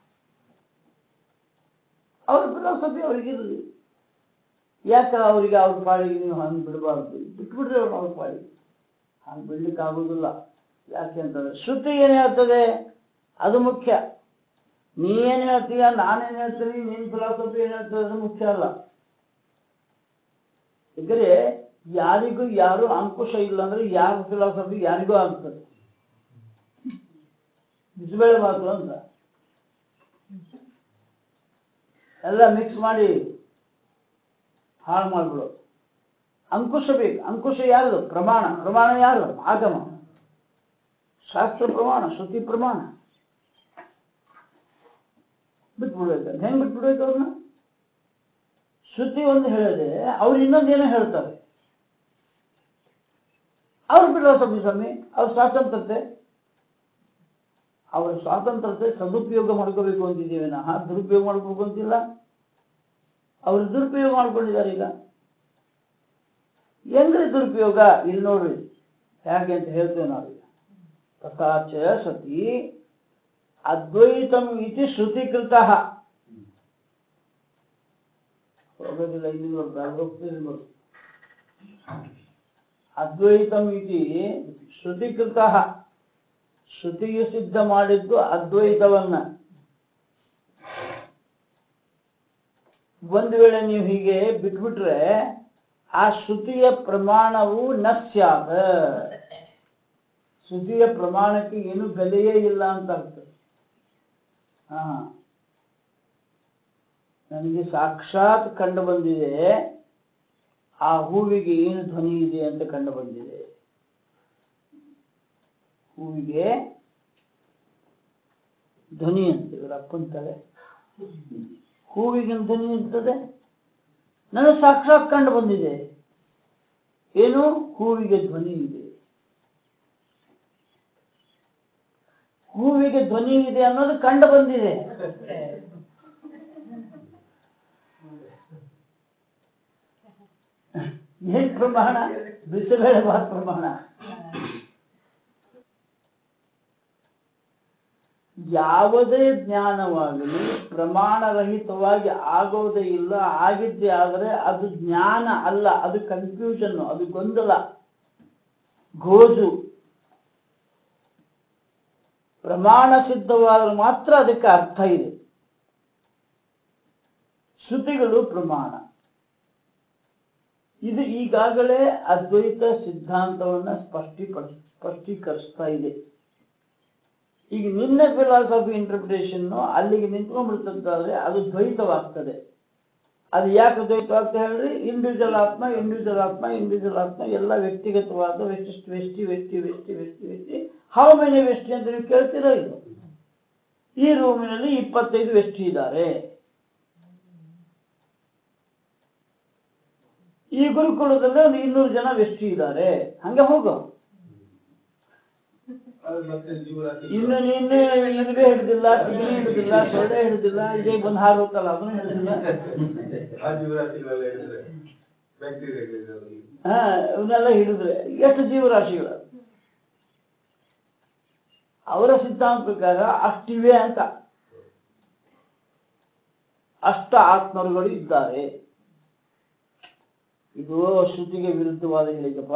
ಅವ್ರ ಫಿಲಾಸಫಿ ಅವ್ರಿಗಿರ್ಲಿ ಯಾಕ ಅವ್ರಿಗೆ ಅವ್ರ ಪಾಡಿಗೆ ನೀವು ಹಂಗೆ ಬಿಡಬಾರ್ದು ಬಿಟ್ಬಿಡ್ರಿ ಅವ್ರು ಅವ್ರ ಪಾಡಿಗೆ ಹಂಗೆ ಬಿಡ್ಲಿಕ್ಕೆ ಆಗೋದಿಲ್ಲ ಯಾಕೆ ಅಂತಂದ್ರೆ ಶ್ರುತಿ ಏನ್ ಹೇಳ್ತದೆ ಅದು ಮುಖ್ಯ ನೀ ಏನ್ ಹೇಳ್ತೀಯ ನಾನೇನ್ ಹೇಳ್ತೀನಿ ನಿನ್ ಫಿಲಾಸಫಿ ಏನ್ ಹೇಳ್ತದೆ ಅದು ಮುಖ್ಯ ಅಲ್ಲ ಯಾಕಂದ್ರೆ ಯಾರಿಗೂ ಯಾರು ಅಂಕುಶ ಇಲ್ಲ ಅಂದ್ರೆ ಯಾರ ಫಿಲಾಸಫಿ ಯಾರಿಗೂ ಆಗ್ತದೆ ಬಿಸಿಬೇಳೆ ಮಾತು ಅಂತ ಎಲ್ಲ ಮಿಕ್ಸ್ ಮಾಡಿ ಹಾಳು ಮಾಡ್ಬಿಡು ಅಂಕುಶ ಬೇಕು ಅಂಕುಶ ಯಾರದು ಪ್ರಮಾಣ ಪ್ರಮಾಣ ಯಾರು ಆಗಮ ಶಾಸ್ತ್ರ ಪ್ರಮಾಣ ಶ್ರುತಿ ಪ್ರಮಾಣ ಬಿಟ್ಬಿಡ್ಬೇಕು ಹೆಂಗ್ ಬಿಟ್ಬಿಡ್ಬೇಕು ಅವ್ರನ್ನ ಶ್ರುತಿ ಒಂದು ಹೇಳಿದೆ ಅವ್ರು ಇನ್ನೊಂದೇನೋ ಹೇಳ್ತಾರೆ ಅವ್ರು ಫಿಲಾಸಫಿ ಸ್ವಾಮಿ ಅವ್ರ ಸ್ವಾತಂತ್ರ್ಯತೆ ಅವರ ಸ್ವಾತಂತ್ರ್ಯತೆ ಸದುಪಯೋಗ ಮಾಡ್ಕೋಬೇಕು ಅಂತಿದ್ದೀವಿ ನಾ ದುರುಪಯೋಗ ಮಾಡ್ಕೋಬೇಕು ಅಂತಿಲ್ಲ ಅವರು ದುರುಪಯೋಗ ಮಾಡ್ಕೊಂಡಿದ್ದಾರೆ ಈಗ ಹೆಂಗ್ರಿ ದುರುಪಯೋಗ ಇಲ್ಲಿ ನೋಡ್ರಿ ಹೇಗೆ ಅಂತ ಹೇಳ್ತೇವೆ ನಾವೀಗ ತಥಾಚ ಸತಿ ಅದ್ವೈತಂ ಇತಿ ಶ್ರುತಿಕೃತ ಹೋಗೋದಿಲ್ಲ ಇಲ್ಲಿ ನೋಡ್ತಾರೆ ಹೋಗ್ತೀನಿ ನೋಡಿ ಅದ್ವೈತಂ ಇತಿ ಶ್ರುತಿಕೃತ ಶ್ರುತಿಯು ಸಿದ್ಧ ಮಾಡಿದ್ದು ಅದ್ವೈತವನ್ನ ಒಂದು ವೇಳೆ ನೀವು ಹೀಗೆ ಬಿಟ್ಬಿಟ್ರೆ ಆ ಶ್ರುತಿಯ ಪ್ರಮಾಣವು ನಶ್ಯಾದ ಶ್ರುತಿಯ ಪ್ರಮಾಣಕ್ಕೆ ಏನು ಬೆಲೆಯೇ ಇಲ್ಲ ಅಂತ ಅರ್ಥ ಹಾ ನನಗೆ ಸಾಕ್ಷಾತ್ ಕಂಡು ಬಂದಿದೆ ಆ ಹೂವಿಗೆ ಏನು ಧ್ವನಿ ಇದೆ ಅಂತ ಕಂಡು ಬಂದಿದೆ ಹೂವಿಗೆ ಧ್ವನಿ ಅಂತ ಇವರ ಅಪ್ಪನ ತಲೆ ಹೂವಿಗೆ ಧ್ವನಿ ಇರ್ತದೆ ನನಗೆ ಸಾಕ್ಷಾತ್ ಕಂಡು ಬಂದಿದೆ ಏನು ಹೂವಿಗೆ ಧ್ವನಿ ಇದೆ ಹೂವಿಗೆ ಧ್ವನಿ ಇದೆ ಅನ್ನೋದು ಕಂಡು ಬಂದಿದೆ ಏನ್ ಪ್ರಮಾಣ ಬಿಸಿಬೇಳೆ ಭಾತ್ ಪ್ರಮಾಣ ಯಾವುದೇ ಜ್ಞಾನವಾಗಲಿ ಪ್ರಮಾಣರಹಿತವಾಗಿ ಆಗೋದೇ ಇಲ್ಲ ಆಗಿದ್ದೇ ಆದರೆ ಅದು ಜ್ಞಾನ ಅಲ್ಲ ಅದು ಕನ್ಫ್ಯೂಷನ್ ಅದು ಗೊಂದಲ ಗೋಜು ಪ್ರಮಾಣ ಸಿದ್ಧವಾದ್ರೆ ಮಾತ್ರ ಅದಕ್ಕೆ ಅರ್ಥ ಇದೆ ಶ್ರುತಿಗಳು ಪ್ರಮಾಣ ಇದು ಈಗಾಗಲೇ ಅದ್ವೈತ ಸಿದ್ಧಾಂತವನ್ನ ಸ್ಪಷ್ಟೀಪಡಿಸ್ ಸ್ಪಷ್ಟೀಕರಿಸ್ತಾ ಇದೆ ಈಗ ನಿನ್ನ ಫಿಲಾಸಫಿ ಇಂಟರ್ಪ್ರಿಟೇಷನ್ ಅಲ್ಲಿಗೆ ನಿಂತ್ಕೊಂಡ್ಬಿಡ್ತಂತಾದ್ರೆ ಅದು ದ್ವೈತವಾಗ್ತದೆ ಅದು ಯಾಕೆ ದ್ವೈತವಾಗ್ತದೆ ಹೇಳ್ರಿ ಇಂಡಿವಿಜುವಲ್ ಆತ್ಮ ಇಂಡಿವಿಜುವಲ್ ಆತ್ಮ ಇಂಡಿವಿಜುವಲ್ ಆತ್ಮ ಎಲ್ಲ ವ್ಯಕ್ತಿಗತವಾದ ವ್ಯಷ್ಟಿ ವ್ಯಷ್ಟಿ ವ್ಯಕ್ತಿ ವ್ಯಕ್ತಿ ವ್ಯಕ್ತಿ ವ್ಯಕ್ತಿ ಹೌ ಮೆನಿ ವ್ಯಕ್ತಿ ಅಂತ ನೀವು ಕೇಳ್ತೀರಾ ಇದು ಈ ರೂಮಿನಲ್ಲಿ ಇಪ್ಪತ್ತೈದು ವ್ಯಕ್ತಿ ಇದ್ದಾರೆ ಈ ಗುರುಕುಲದಲ್ಲಿ ಒಂದು ಇನ್ನೂರು ಜನ ವ್ಯಕ್ತಿ ಇದ್ದಾರೆ ಹಂಗೆ ಹೋಗು ಇನ್ನು ನಿನ್ನೆ ಇರುವೆ ಹಿಡಿದಿಲ್ಲ ಕಿಗಿನಿ ಹಿಡಿದಿಲ್ಲ ಸೊಳ್ಳೆ ಹಿಡಿದಿಲ್ಲ ಇದೇ ಬಂದು ಹಾರು ಹೋಗ್ತಲ್ಲ ಅದನ್ನು ಹಿಡಿದಿಲ್ಲ ಹಾ ಇವನ್ನೆಲ್ಲ ಹಿಡಿದ್ರೆ ಎಷ್ಟು ಜೀವರಾಶಿಗಳು ಅವರ ಸಿದ್ಧಾಂತ ಪ್ರಕಾರ ಅಷ್ಟಿವೆ ಅಂತ ಅಷ್ಟ ಆತ್ಮರುಗಳು ಇದ್ದಾರೆ ಇದು ಶ್ರುತಿಗೆ ವಿರುದ್ಧವಾದ ಹೇಳಿಕಪ್ಪ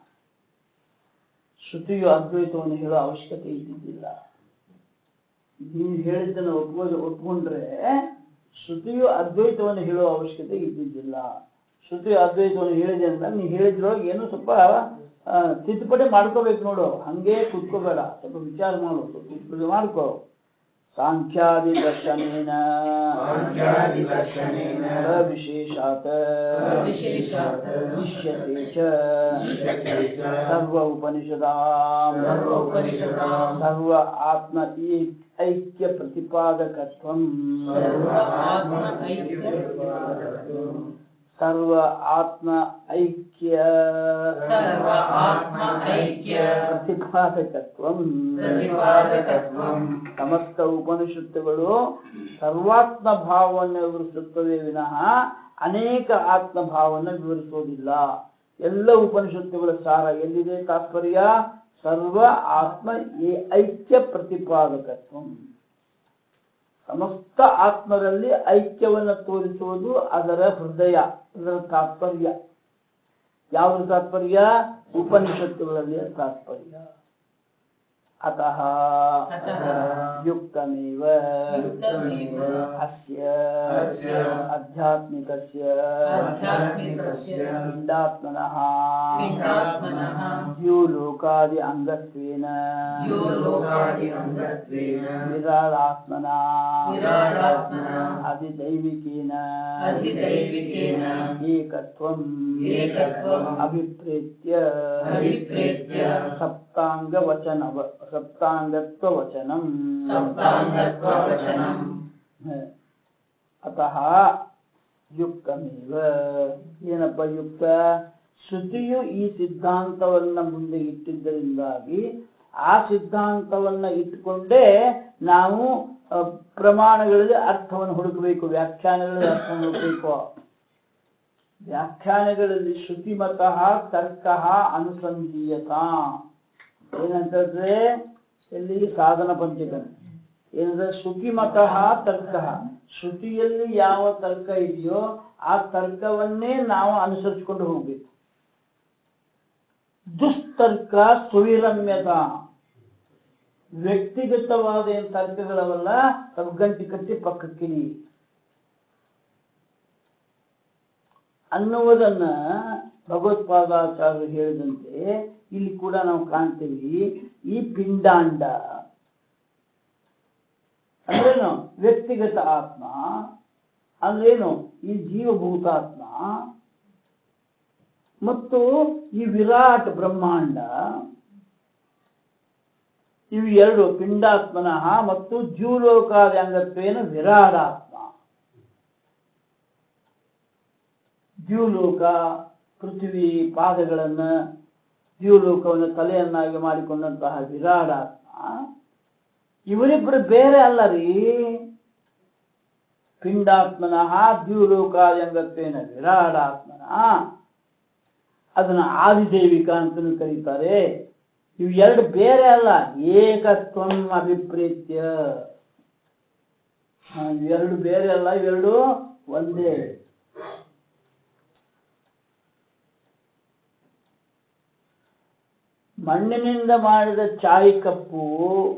ಶ್ರುತಿಯು ಅದ್ವೈತವನ್ನು ಹೇಳೋ ಅವಶ್ಯಕತೆ ಇದ್ದಿದ್ದಿಲ್ಲ ನೀವು ಹೇಳಿದ್ದನ್ನು ಒಪ್ಕೊಂಡು ಒಪ್ಕೊಂಡ್ರೆ ಶ್ರುತಿಯು ಅದ್ವೈತವನ್ನು ಹೇಳುವ ಅವಶ್ಯಕತೆ ಇದ್ದಿದ್ದಿಲ್ಲ ಶ್ರುತಿಯು ಅದ್ವೈತವನ್ನು ಹೇಳಿದೆ ಅಂತ ನೀವು ಹೇಳಿದ್ರೊಳಗೆ ಏನೋ ಸ್ವಲ್ಪ ಆ, ತಿದ್ದುಪಡಿ ಮಾಡ್ಕೋಬೇಕು ನೋಡು ಹಂಗೆ ಕುತ್ಕೋಬೇಡ ಸ್ವಲ್ಪ ವಿಚಾರ ಮಾಡು ಸ್ವಲ್ಪ ತಿದ್ದುಪಡಿ ಮಾಡ್ಕೋ ಸಾಂಖ್ಯಾದಿ ದರ್ಶನೇನ ಸಾಂಖ್ಯಾದಿದರ್ಶನೇನ ಅವಿಶೇಷಾತ್ ಅವಿಶೇಷಾತ್ ಇಷ್ಯತೆ ಚ ಇಷ್ಯತೆ ಚ ಸರ್ವ ಉಪನಿಷದಾಂ ಸರ್ವ ಉಪನಿಷದಾಂ ಸರ್ವ ಆತ್ಮ ಈ- ಐಕ್ಯ ಪ್ರತಿಪಾದಕತ್ವಂ ಸರ್ವ ಆತ್ಮ ಐಕ್ಯ ಪ್ರತಿಪಾದಕತ್ವಂ ಸರ್ವ ಆತ್ಮ ಐಕ್ಯ ಸರ್ವ ಆತ್ಮ ಐಕ್ಯ ಪ್ರತಿಪಾದಕತ್ವಂ ಪ್ರತಿಪಾದಕತ್ವಂ ಸಮಸ್ತ ಉಪನಿಷತ್ತುಗಳು ಸರ್ವಾತ್ಮ ಭಾವವನ್ನು ವಿವರಿಸುತ್ತವೆ ವಿನಃ ಅನೇಕ ಆತ್ಮ ಭಾವವನ್ನು ವಿವರಿಸುವುದಿಲ್ಲ ಎಲ್ಲ ಉಪನಿಷತ್ತುಗಳ ಸಾರ ಎಲ್ಲಿದೆ ತಾತ್ಪರ್ಯ ಸರ್ವ ಆತ್ಮ ಏ- ಐಕ್ಯ ಪ್ರತಿಪಾದಕತ್ವಂ ಸಮಸ್ತ ಆತ್ಮರಲ್ಲಿ ಐಕ್ಯವನ್ನು ತೋರಿಸುವುದು ಅದರ ಹೃದಯ ಅದರ ತಾತ್ಪರ್ಯ ಯಾವುದು ತಾತ್ಪರ್ಯ ಉಪನಿಷತ್ತುಗಳಲ್ಲಿ ತಾತ್ಪರ್ಯ ಅತಃ ಅತಃ ಯುಕ್ತಮೇವ ಯುಕ್ತಮೇವ ಅಸ್ಯ ಅಸ್ಯ ಆಧ್ಯಾತ್ಮಿಕಸ್ಯ ಆಧ್ಯಾತ್ಮಿಕಸ್ಯ ಪಿಂಡಾತ್ಮನಃ ಪಿಂಡಾತ್ಮನಃ ದ್ಯೂಲೋಕಾದಿ ಅಂಗತ್ವೇನ ದ್ಯೂಲೋಕಾದಿ ಅಂಗತ್ವೇನ ವಿರಾಳಾತ್ಮನ ವಿರಾಳಾತ್ಮನ ಅಧಿದೈವಿಕೇನ ಅಧಿದೈವಿಕೇನ ಏಕತ್ವಂ ಏಕತ್ವಂ ಅಭಿಪ್ರೇತ್ಯ ಅಭಿಪ್ರೇತ್ಯ ಸಪ್ತಾಂಗ ವಚನ ಸಪ್ತಾಂಗತ್ವ ವಚನಂ ಸಪ್ತಾಂಗತ್ವವಚನಂ ಅತಃ ಯುಕ್ತಮೇವ ಏನಪ್ಪ ಯುಕ್ತ ಶ್ರುತಿಯು ಈ ಸಿದ್ಧಾಂತವನ್ನ ಮುಂದೆ ಇಟ್ಟಿದ್ದರಿಂದಾಗಿ ಆ ಸಿದ್ಧಾಂತವನ್ನ ಇಟ್ಟುಕೊಂಡೇ ನಾವು ಅ, ಪ್ರಮಾಣಗಳಲ್ಲಿ ಅರ್ಥವನ್ನು ಹುಡುಕಬೇಕು ವ್ಯಾಖ್ಯಾನಗಳಲ್ಲಿ ಅರ್ಥವನ್ನು ಹುಡುಕಬೇಕು ವ್ಯಾಖ್ಯಾನಗಳಲ್ಲಿ ಶ್ರುತಿಮತಃ ತರ್ಕ ಅನುಸಂಧೀಯತ ಏನಂತಂದ್ರೆ ಇಲ್ಲಿ ಸಾಧನ ಪಂಚಕನ ಏನಂದ್ರೆ ಶ್ರುತಿಮತಃ ತರ್ಕ ಶ್ರುತಿಯಲ್ಲಿ ಯಾವ ತರ್ಕ ಇದೆಯೋ ಆ ತರ್ಕವನ್ನೇ ನಾವು ಅನುಸರಿಸಿಕೊಂಡು ಹೋಗ್ಬೇಕು ದುಸ್ತರ್ಕ ಸುವಿರಮ್ಯತ ವ್ಯಕ್ತಿಗತವಾದ ಏನ್ ತರ್ಕಗಳವಲ್ಲ ಸ್ವಲ್ಪ ಗಂಟಿ ಕಟ್ಟಿ ಪಕ್ಕಕ್ಕಿನಿ ಅನ್ನುವುದನ್ನ ಭಗವತ್ಪಾದಾಚಾರ್ಯರು ಹೇಳಿದಂತೆ ಇಲ್ಲಿ ಕೂಡ ನಾವು ಕಾಣ್ತೀವಿ ಈ ಪಿಂಡಾಂಡ ಅಂದ್ರೇನು ವ್ಯಕ್ತಿಗತ ಆತ್ಮ ಅಂದ್ರೇನು ಈ ಜೀವಭೂತಾತ್ಮ ಮತ್ತು ಈ ವಿರಾಟ್ ಬ್ರಹ್ಮಾಂಡ ಇವು ಎರಡು ಪಿಂಡಾತ್ಮನಃ ಮತ್ತು ದ್ಯೂಲೋಕಾದಿ ಅಂಗತ್ವೇನ ವಿರಾಡಾತ್ಮ ದ್ಯೂಲೋಕ ಪೃಥ್ವಿ ಪಾದಗಳನ್ನ ದ್ಯೂಲೋಕವನ್ನು ತಲೆಯನ್ನಾಗಿ ಮಾಡಿಕೊಂಡಂತಹ ವಿರಾಡಾತ್ಮ ಇವರಿಬ್ಬರು ಬೇರೆ ಅಲ್ಲ ರೀ ಪಿಂಡಾತ್ಮನಃ ದ್ಯೂಲೋಕಾಯಂಗತ್ವೇನ ವಿರಾಡಾತ್ಮನ ಅದನ್ನ ಆದಿದೇವಿಕ ಅಂತಲೂ ಕರೀತಾರೆ ಇವು ಎರಡು ಬೇರೆ ಅಲ್ಲ ಏಕತ್ವಂ ಅಭಿಪ್ರೇತ್ಯ ಹಾ, ಇವೆರಡು ಬೇರೆ ಅಲ್ಲ ಇವೆರಡು ಒಂದೇ ಮಣ್ಣಿನಿಂದ ಮಾಡಿದ ಚಾಯ್ ಕಪ್ಪು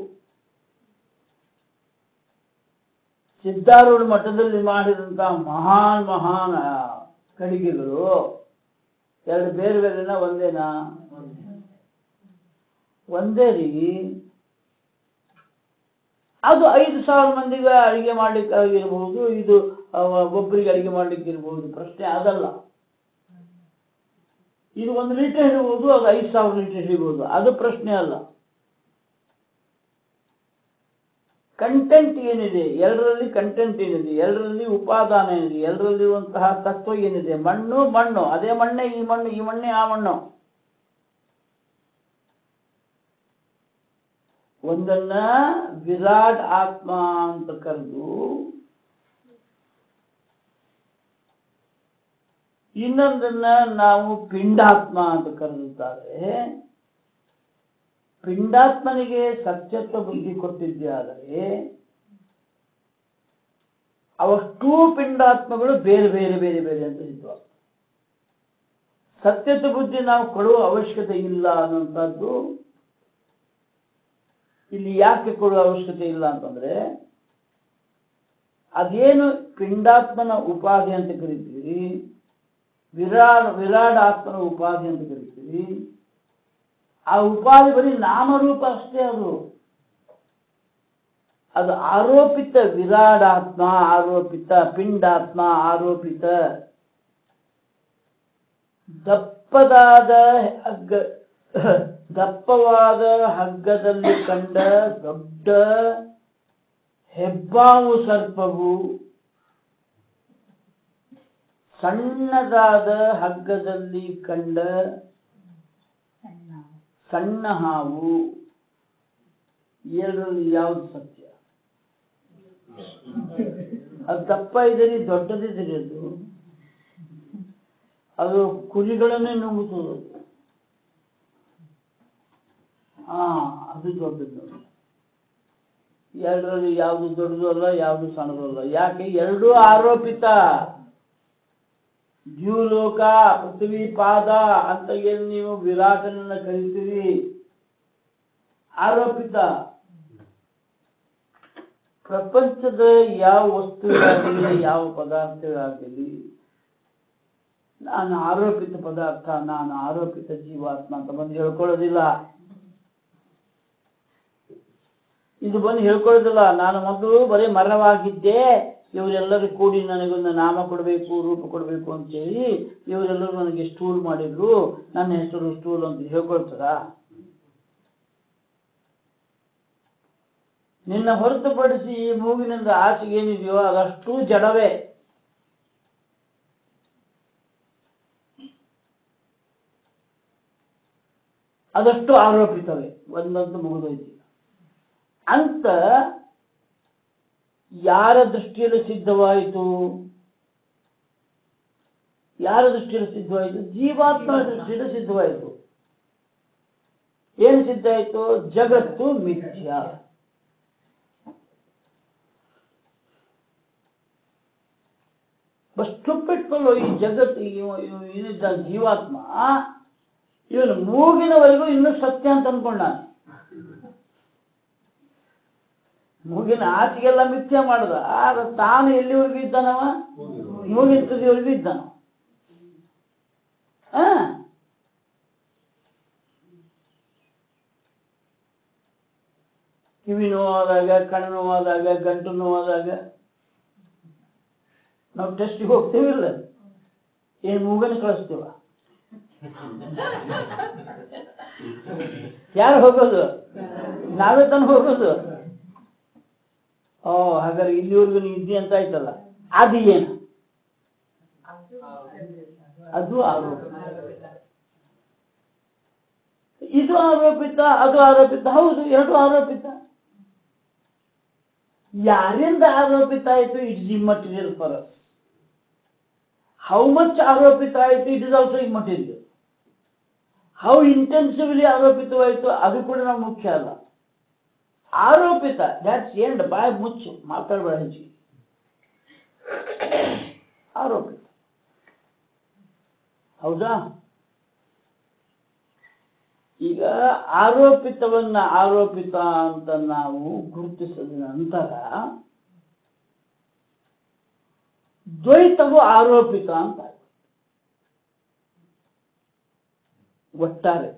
ಸಿದ್ಧಾರೂಢ ಮಠದಲ್ಲಿ ಮಾಡಿದಂತಹ ಮಹಾನ್ ಮಹಾನ್ ಆ, ಕಡಿಗೆಗಳು ಎರಡು ಬೇರೆ ಬೇರೆನಾ ಒಂದೇನಾ ಒಂದೇ ರೀ ಅದು ಐದು ಸಾವಿರ ಮಂದಿಗೆ ಅಡಿಗೆ ಮಾಡ್ಲಿಕ್ಕೆ ಆಗಿರ್ಬೋದು ಇದು ಆ, ಒಬ್ಬರಿಗೆ ಅಡಿಗೆ ಮಾಡ್ಲಿಕ್ಕೆ ಇರ್ಬೋದು ಪ್ರಶ್ನೆ ಅದಲ್ಲ ಇದು ಒಂದು ಲೀಟರ್ ಹಿಡಿಬಹುದು ಅದು ಐದು ಸಾವಿರ ಲೀಟರ್ ಹಿಡಿಬಹುದು ಅದು ಪ್ರಶ್ನೆ ಅಲ್ಲ ಕಂಟೆಂಟ್ ಏನಿದೆ ಎರಡರಲ್ಲಿ ಕಂಟೆಂಟ್ ಏನಿದೆ ಎರಡರಲ್ಲಿ ಉಪಾದಾನ ಏನಿದೆ ಎರಡರಲ್ಲಿರುವಂತಹ ತತ್ವ ಏನಿದೆ ಮಣ್ಣು ಮಣ್ಣು ಅದೇ ಮಣ್ಣೆ ಈ ಮಣ್ಣು ಈ ಮಣ್ಣೆ ಆ ಮಣ್ಣು ಒಂದನ್ನ ವಿರಾಟ್ ಆತ್ಮ ಅಂತ ಕರೆದು ಇನ್ನೊಂದನ್ನ ನಾವು ಪಿಂಡಾತ್ಮ ಅಂತ ಕರೆದಿದ್ದಾರೆ ಪಿಂಡಾತ್ಮನಿಗೆ ಸತ್ಯತ್ವ ಬುದ್ಧಿ ಕೊಟ್ಟಿದ್ದೆ ಆದರೆ ಅವಷ್ಟೂ ಪಿಂಡಾತ್ಮಗಳು ಬೇರೆ ಬೇರೆ ಬೇರೆ ಬೇರೆ ಅಂತ ಇದ್ವು ಸತ್ಯತ್ವ ಬುದ್ಧಿ ನಾವು ಕೊಡುವ ಅವಶ್ಯಕತೆ ಇಲ್ಲ ಅನ್ನುವಂಥದ್ದು ಇಲ್ಲಿ ಯಾಕೆ ಕೊಡುವ ಅವಶ್ಯಕತೆ ಇಲ್ಲ ಅಂತಂದ್ರೆ ಅದೇನು ಪಿಂಡಾತ್ಮನ ಉಪಾಧಿ ಅಂತ ಕರಿತೀವಿ ವಿರಾಟ್ ವಿರಾಟ್ ಆತ್ಮನ ಉಪಾಧಿ ಅಂತ ಕರಿತೀವಿ ಆ ಉಪಾಧಿ ಬರೀ ನಾಮರೂಪ ಅಷ್ಟೇ ಅದು ಅದು ಆರೋಪಿತ ವಿರಾಡಾತ್ಮ ಆರೋಪಿತ ಪಿಂಡಾತ್ಮ ಆರೋಪಿತ ದಪ್ಪದಾದ ಹಗ್ಗ ದಪ್ಪವಾದ ಹಗ್ಗದಲ್ಲಿ ಕಂಡ ದೊಡ್ಡ ಹೆಬ್ಬಾವು ಸರ್ಪವು ಸಣ್ಣದಾದ ಹಗ್ಗದಲ್ಲಿ ಕಂಡ ಸಣ್ಣ ಸಣ್ಣ ಹಾವು ಎರಡರಲ್ಲಿ ಯಾವುದು ಸತ್ಯ ಅದು ದಪ್ಪ ಇದ್ದರೆ ದೊಡ್ಡದಿದ್ದರೆ ಅದು ಅದು ಕುರಿಗಳನ್ನೇ ನುಂಗುತ್ತದೆ ಅದು. ಹಾ ಅದು ದೊಡ್ಡದು ಎರಡರಲ್ಲಿ ಯಾವುದು ದೊಡ್ಡದು ಅಲ್ಲ ಯಾವುದು ಸಣ್ಣದು ಅಲ್ಲ ಯಾಕೆ ಎರಡೂ ಆರೋಪಿತ ದ್ಯೂಲೋಕ ಪೃಥ್ವಿ ಪಾದ ಅಂತ ಏನು ನೀವು ವಿರಾಟನನ್ನ ಕರಿತೀರಿ ಆರೋಪಿತ ಪ್ರಪಂಚದ ಯಾವ ವಸ್ತುವಾಗಲಿ ಯಾವ ಪದಾರ್ಥವಾಗಲಿ ನಾನು ಆರೋಪಿತ ಪದಾರ್ಥ ನಾನು ಆರೋಪಿತ ಜೀವಾತ್ಮ ಅಂತ ಬಂದು ಹೇಳ್ಕೊಳ್ಳೋದಿಲ್ಲ ಇದು ಬಂದು ಹೇಳ್ಕೊಳ್ಳೋದಿಲ್ಲ ನಾನು ಮೊದಲು ಬರೀ ಮರವಾಗಿದ್ದೆ ಇವರೆಲ್ಲರೂ ಕೂಡಿ ನನಗೊಂದು ನಾಮ ಕೊಡಬೇಕು ರೂಪ ಕೊಡಬೇಕು ಅಂತೇಳಿ ಇವರೆಲ್ಲರೂ ನನಗೆ ಸ್ಟೂಲ್ ಮಾಡಿದ್ರು ನನ್ನ ಹೆಸರು ಸ್ಟೂಲ್ ಅಂತ ಹೇಳ್ಕೊಳ್ತದ ನಿನ್ನ ಹೊರತುಪಡಿಸಿ ಈ ಮೂಗಿನಿಂದ ಆಚೆಗೆ ಏನಿದೆಯೋ ಅದಷ್ಟು ಜಡವೇ ಅದಷ್ಟು ಆರೋಪಿತವೇ ಒಂದಂತೂ ಮುಗಿದೋಯ್ತು ಅಂತ ಯಾರ ದೃಷ್ಟಿಯಲ್ಲಿ ಸಿದ್ಧವಾಯಿತು ಯಾರ ದೃಷ್ಟಿಯಲ್ಲಿ ಸಿದ್ಧವಾಯಿತು ಜೀವಾತ್ಮನ ದೃಷ್ಟಿಯಲ್ಲಿ ಸಿದ್ಧವಾಯಿತು ಏನು ಸಿದ್ಧ ಆಯಿತು ಜಗತ್ತು ಮಿಥ್ಯ ಸ್ಟುಪಿಟ್ಗಳು ಈ ಜಗತ್ತು ಇವ- ಇವ- ಏನಿದ್ದ ಜೀವಾತ್ಮ ಇವನು ಮೂಗಿನವರೆಗೂ ಇನ್ನೂ ಸತ್ಯ ಅಂತ ಅನ್ಕೊಂಡ ಮೂಗಿನ ಆಚೆಗೆಲ್ಲ ಮಿಥ್ಯ ಮಾಡ್ದ ಆಗ ತಾನು ಎಲ್ಲಿವರೆಗೂ ಇದ್ದಾನವ ಮೂಗಿನ ತುದಿವರೆಗೂ ಇದ್ದಾನ ಆ? ಕಿವಿ ನೋವಾದಾಗ ಕಣ್ಣು ನೋವಾದಾಗ ಗಂಟು ನೋವಾದಾಗ ನಾವು ಟೆಸ್ಟಿಗೆ ಹೋಗ್ತೀವಿಲ್ಲ ಏನ್ ಮೂಗನ್ನು ಕಳಿಸ್ತೀವ ಯಾರು ಹೋಗೋದು ನಾವೇ ತಾನು ಹೋಗೋದು ಓ ಹಾಗಾದ್ರೆ ಇಲ್ಲಿವರೆಗೂ ನೀವು ಇದ್ದಿ ಅಂತ ಆಯ್ತಲ್ಲ ಅದು ಏನು ಅದು ಆರೋಪ ಇದು ಆರೋಪಿತ ಅದು ಆರೋಪಿತ ಹೌದು ಎರಡು ಆರೋಪಿತ ಯಾರಿಂದ ಆರೋಪಿತ ಆಯಿತು it's immaterial for us how much ಆರೋಪಿತ ಆಯಿತು it is also immaterial how intensively ಆರೋಪಿತವಾಯಿತು ಅದು ಕೂಡ ನಾವು ಮುಖ್ಯ ಅಲ್ಲ ಆರೋಪಿತ ದ್ಯಾಟ್ಸ್ ಎಂಡ್ ಬಾಯ್ ಮುಚ್ಚು ಮಾತಾಡಬೇಡ ಹೆಚ್ಚಿಗೆ ಆರೋಪಿತ ಹೌದಾ ಈಗ ಆರೋಪಿತವನ್ನ ಆರೋಪಿತ ಅಂತ ನಾವು ಗುರುತಿಸಿದ ನಂತರ ದ್ವೈತವು ಆರೋಪಿತ ಅಂತ ಆಯ್ತು. ಒಟ್ಟಾರೆ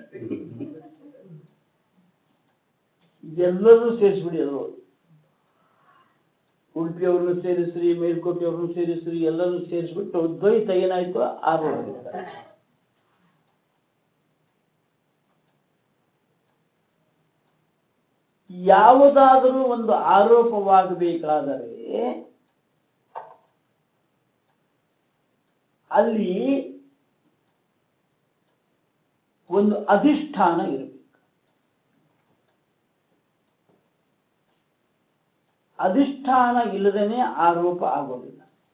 ಎಲ್ಲರೂ ಸೇರಿಸ್ಬಿಡಿ ಅದು ಉಡುಪಿಯವ್ರನ್ನು ಸೇರಿಸ್ರಿ ಮೇಲ್ಕೋಟೆಯವ್ರನ್ನು ಸೇರಿಸ್ರಿ ಎಲ್ಲರೂ ಸೇರಿಸ್ಬಿಟ್ಟು ದ್ವೈತ ಏನಾಯ್ತು ಆರೋಪಿತ ಯಾವುದಾದರೂ ಒಂದು ಆರೋಪವಾಗಬೇಕಾದರೆ ಅಲ್ಲಿ ಒಂದು ಅಧಿಷ್ಠಾನ ಇರಬೇಕು ಅಧಿಷ್ಠಾನ ಇಲ್ಲದೇನೆ ಆರೋಪ ಆಗೋದಿಲ್ಲ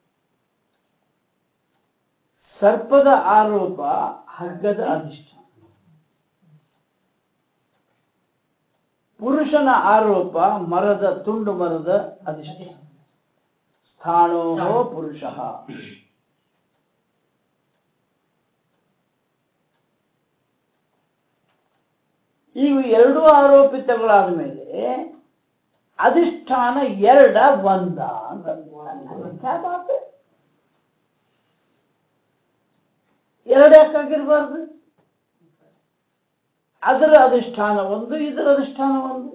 ಸರ್ಪದ ಆರೋಪ ಹಗ್ಗದ ಅಧಿಷ್ಠಾನ ಪುರುಷನ ಆರೋಪ ಮರದ ತುಂಡು ಮರದ ಅಧಿಷ್ಠಾನ ಸ್ಥಾಣೋ ಪುರುಷ ಈಗ ಎರಡು ಆರೋಪಿತಗಳಾದ ಮೇಲೆ ಅಧಿಷ್ಠಾನ ಎರಡ ಒಂದ ಅಂತ ಕ್ಯಾ ಬಾತ್ ಹೈ? ಎರಡು ಯಾಕಾಗಿರ್ಬಾರ್ದು ಅದರ ಅಧಿಷ್ಠಾನ ಒಂದು ಇದರ ಅಧಿಷ್ಠಾನ ಒಂದು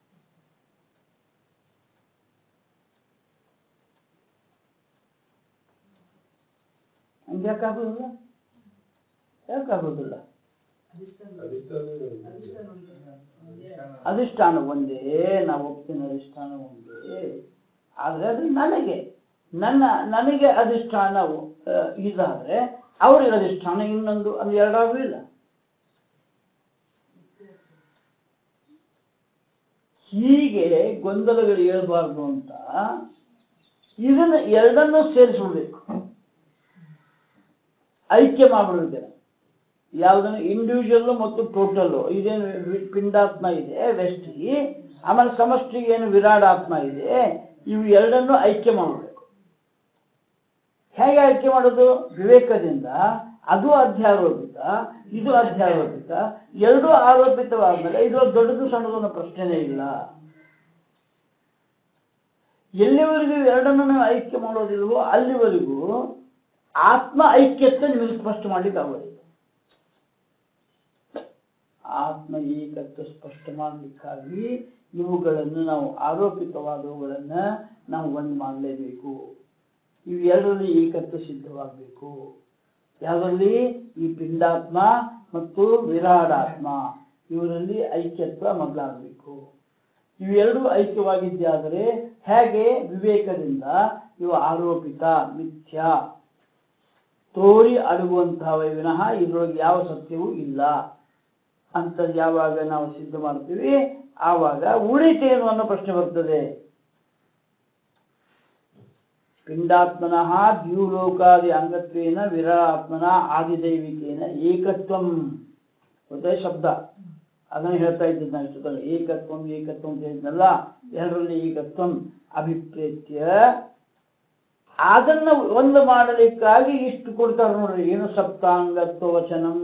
ಹಂಗ್ಯಾಕಾಗೋದಿಲ್ಲ ಯಾಕಾಗೋದಿಲ್ಲ ಅಧಿಷ್ಠಾನ ಒಂದೇ ನಾವು ಒಪ್ತೀನಿ ಅಧಿಷ್ಠಾನ ಒಂದೇ ಆದ್ರೆ ಅದು ನನಗೆ ನನ್ನ ನನಗೆ ಅಧಿಷ್ಠಾನವು ಆ, ಇದಾದ್ರೆ ಅವ್ರಿಗೆ ಅಧಿಷ್ಠಾನ ಇನ್ನೊಂದು ಅದು ಎರಡಾಗೂ ಇಲ್ಲ ಹೀಗೆ ಗೊಂದಲಗಳು ಏಳಬಾರ್ದು ಅಂತ ಇದನ್ನ ಎರಡನ್ನೂ ಸೇರಿಸ್ಬಿಡ್ಬೇಕು ಐಕ್ಯ ಮಾಡ್ಬಿಡ್ಬೇಕು ಯಾವ್ದನ್ನು ಇಂಡಿವಿಜುವಲ್ ಮತ್ತು ಟೋಟಲ್ ಇದೇನು ವಿ- ಪಿಂಡಾತ್ಮ ಇದೆ ವ್ಯಷ್ಟಿ ಆಮೇಲೆ ಸಮಷ್ಟಿಗೆ ಏನು ವಿರಾಡಾತ್ಮ ಇದೆ ಇವು ಎರಡನ್ನೂ ಐಕ್ಯ ಮಾಡಬೇಕು ಹೇಗೆ ಆಯ್ಕೆ ಮಾಡೋದು ವಿವೇಕದಿಂದ ಅದು ಅಧ್ಯಾರೋಪಿತ ಇದು ಅಧ್ಯಾರೋಪಿತ ಎರಡೂ ಆರೋಪಿತವಾದ್ಮೇಲೆ ಇದ್ರಲ್ಲಿ ದೊಡ್ಡದು ಸಣ್ಣದು ಅನ್ನೋ ಪ್ರಶ್ನೆನೇ ಇಲ್ಲ ಎಲ್ಲಿವರೆಗೂ ಎರಡನ್ನು ನಾವು ಐಕ್ಯ ಮಾಡೋದಿಲ್ವೋ ಅಲ್ಲಿವರೆಗೂ ಆತ್ಮ ಐಕ್ಯತೆ ನಿಮಗೆ ಸ್ಪಷ್ಟ ಮಾಡ್ಲಿಕ್ಕೆ ಆಗೋದಿಲ್ಲ ಆತ್ಮ ಏಕತ್ವ ಸ್ಪಷ್ಟ ಮಾಡಲಿಕ್ಕಾಗಿ ಇವುಗಳನ್ನು ನಾವು ಆರೋಪಿತವಾದವುಗಳನ್ನ ನಾವು ಒಂದು ಮಾಡಲೇಬೇಕು ಇವು ಎರಡರಲ್ಲಿ ಏಕತ್ವ ಸಿದ್ಧವಾಗಬೇಕು ಯಾವುದರಲ್ಲಿ ಈ ಪಿಂಡಾತ್ಮ ಮತ್ತು ವಿರಾಡಾತ್ಮ ಇವರಲ್ಲಿ ಐಕ್ಯತ್ವ ಮೊದಲಾಗಬೇಕು ಇವೆರಡೂ ಐಕ್ಯವಾಗಿದ್ದಾದರೆ ಹೇಗೆ ವಿವೇಕದಿಂದ ಇವು ಆರೋಪಿತ ಮಿಥ್ಯ ತೋರಿ ಅಡಗುವಂತಹವೇ ವಿನಃ ಇದರೊಳಗೆ ಯಾವ ಸತ್ಯವೂ ಇಲ್ಲ ಅಂತ ಯಾವಾಗ ನಾವು ಸಿದ್ಧ ಮಾಡ್ತೀವಿ ಆವಾಗ ಉಳಿತೇನು ಅನ್ನೋ ಪ್ರಶ್ನೆ ಬರ್ತದೆ ಪಿಂಡಾತ್ಮನಃ ದ್ಯೂಲೋಕಾದಿ ಅಂಗತ್ವೇನ ವಿರಾತ್ಮನ ಆದಿದೈವಿಕೇನ ಏಕತ್ವಂ ಗೊತ್ತೇ ಶಬ್ದ ಅದನ್ನು ಹೇಳ್ತಾ ಇದ್ದಿದ್ದು ನಾನು ಇಷ್ಟೊತ್ತಲ್ಲಿ ಏಕತ್ವಂ ಏಕತ್ವಂ ಅಂತ ಹೇಳಿದ್ನಲ್ಲ ಎರಡರಲ್ಲಿ ಏಕತ್ವಂ ಅಭಿಪ್ರೇತ್ಯ ಅದನ್ನ ಒಂದು ಮಾಡಲಿಕ್ಕಾಗಿ ಇಷ್ಟು ಕೊಡ್ತಾರೆ ನೋಡ್ರಿ ಏನು ಸಪ್ತಾಂಗತ್ವ ವಚನಂ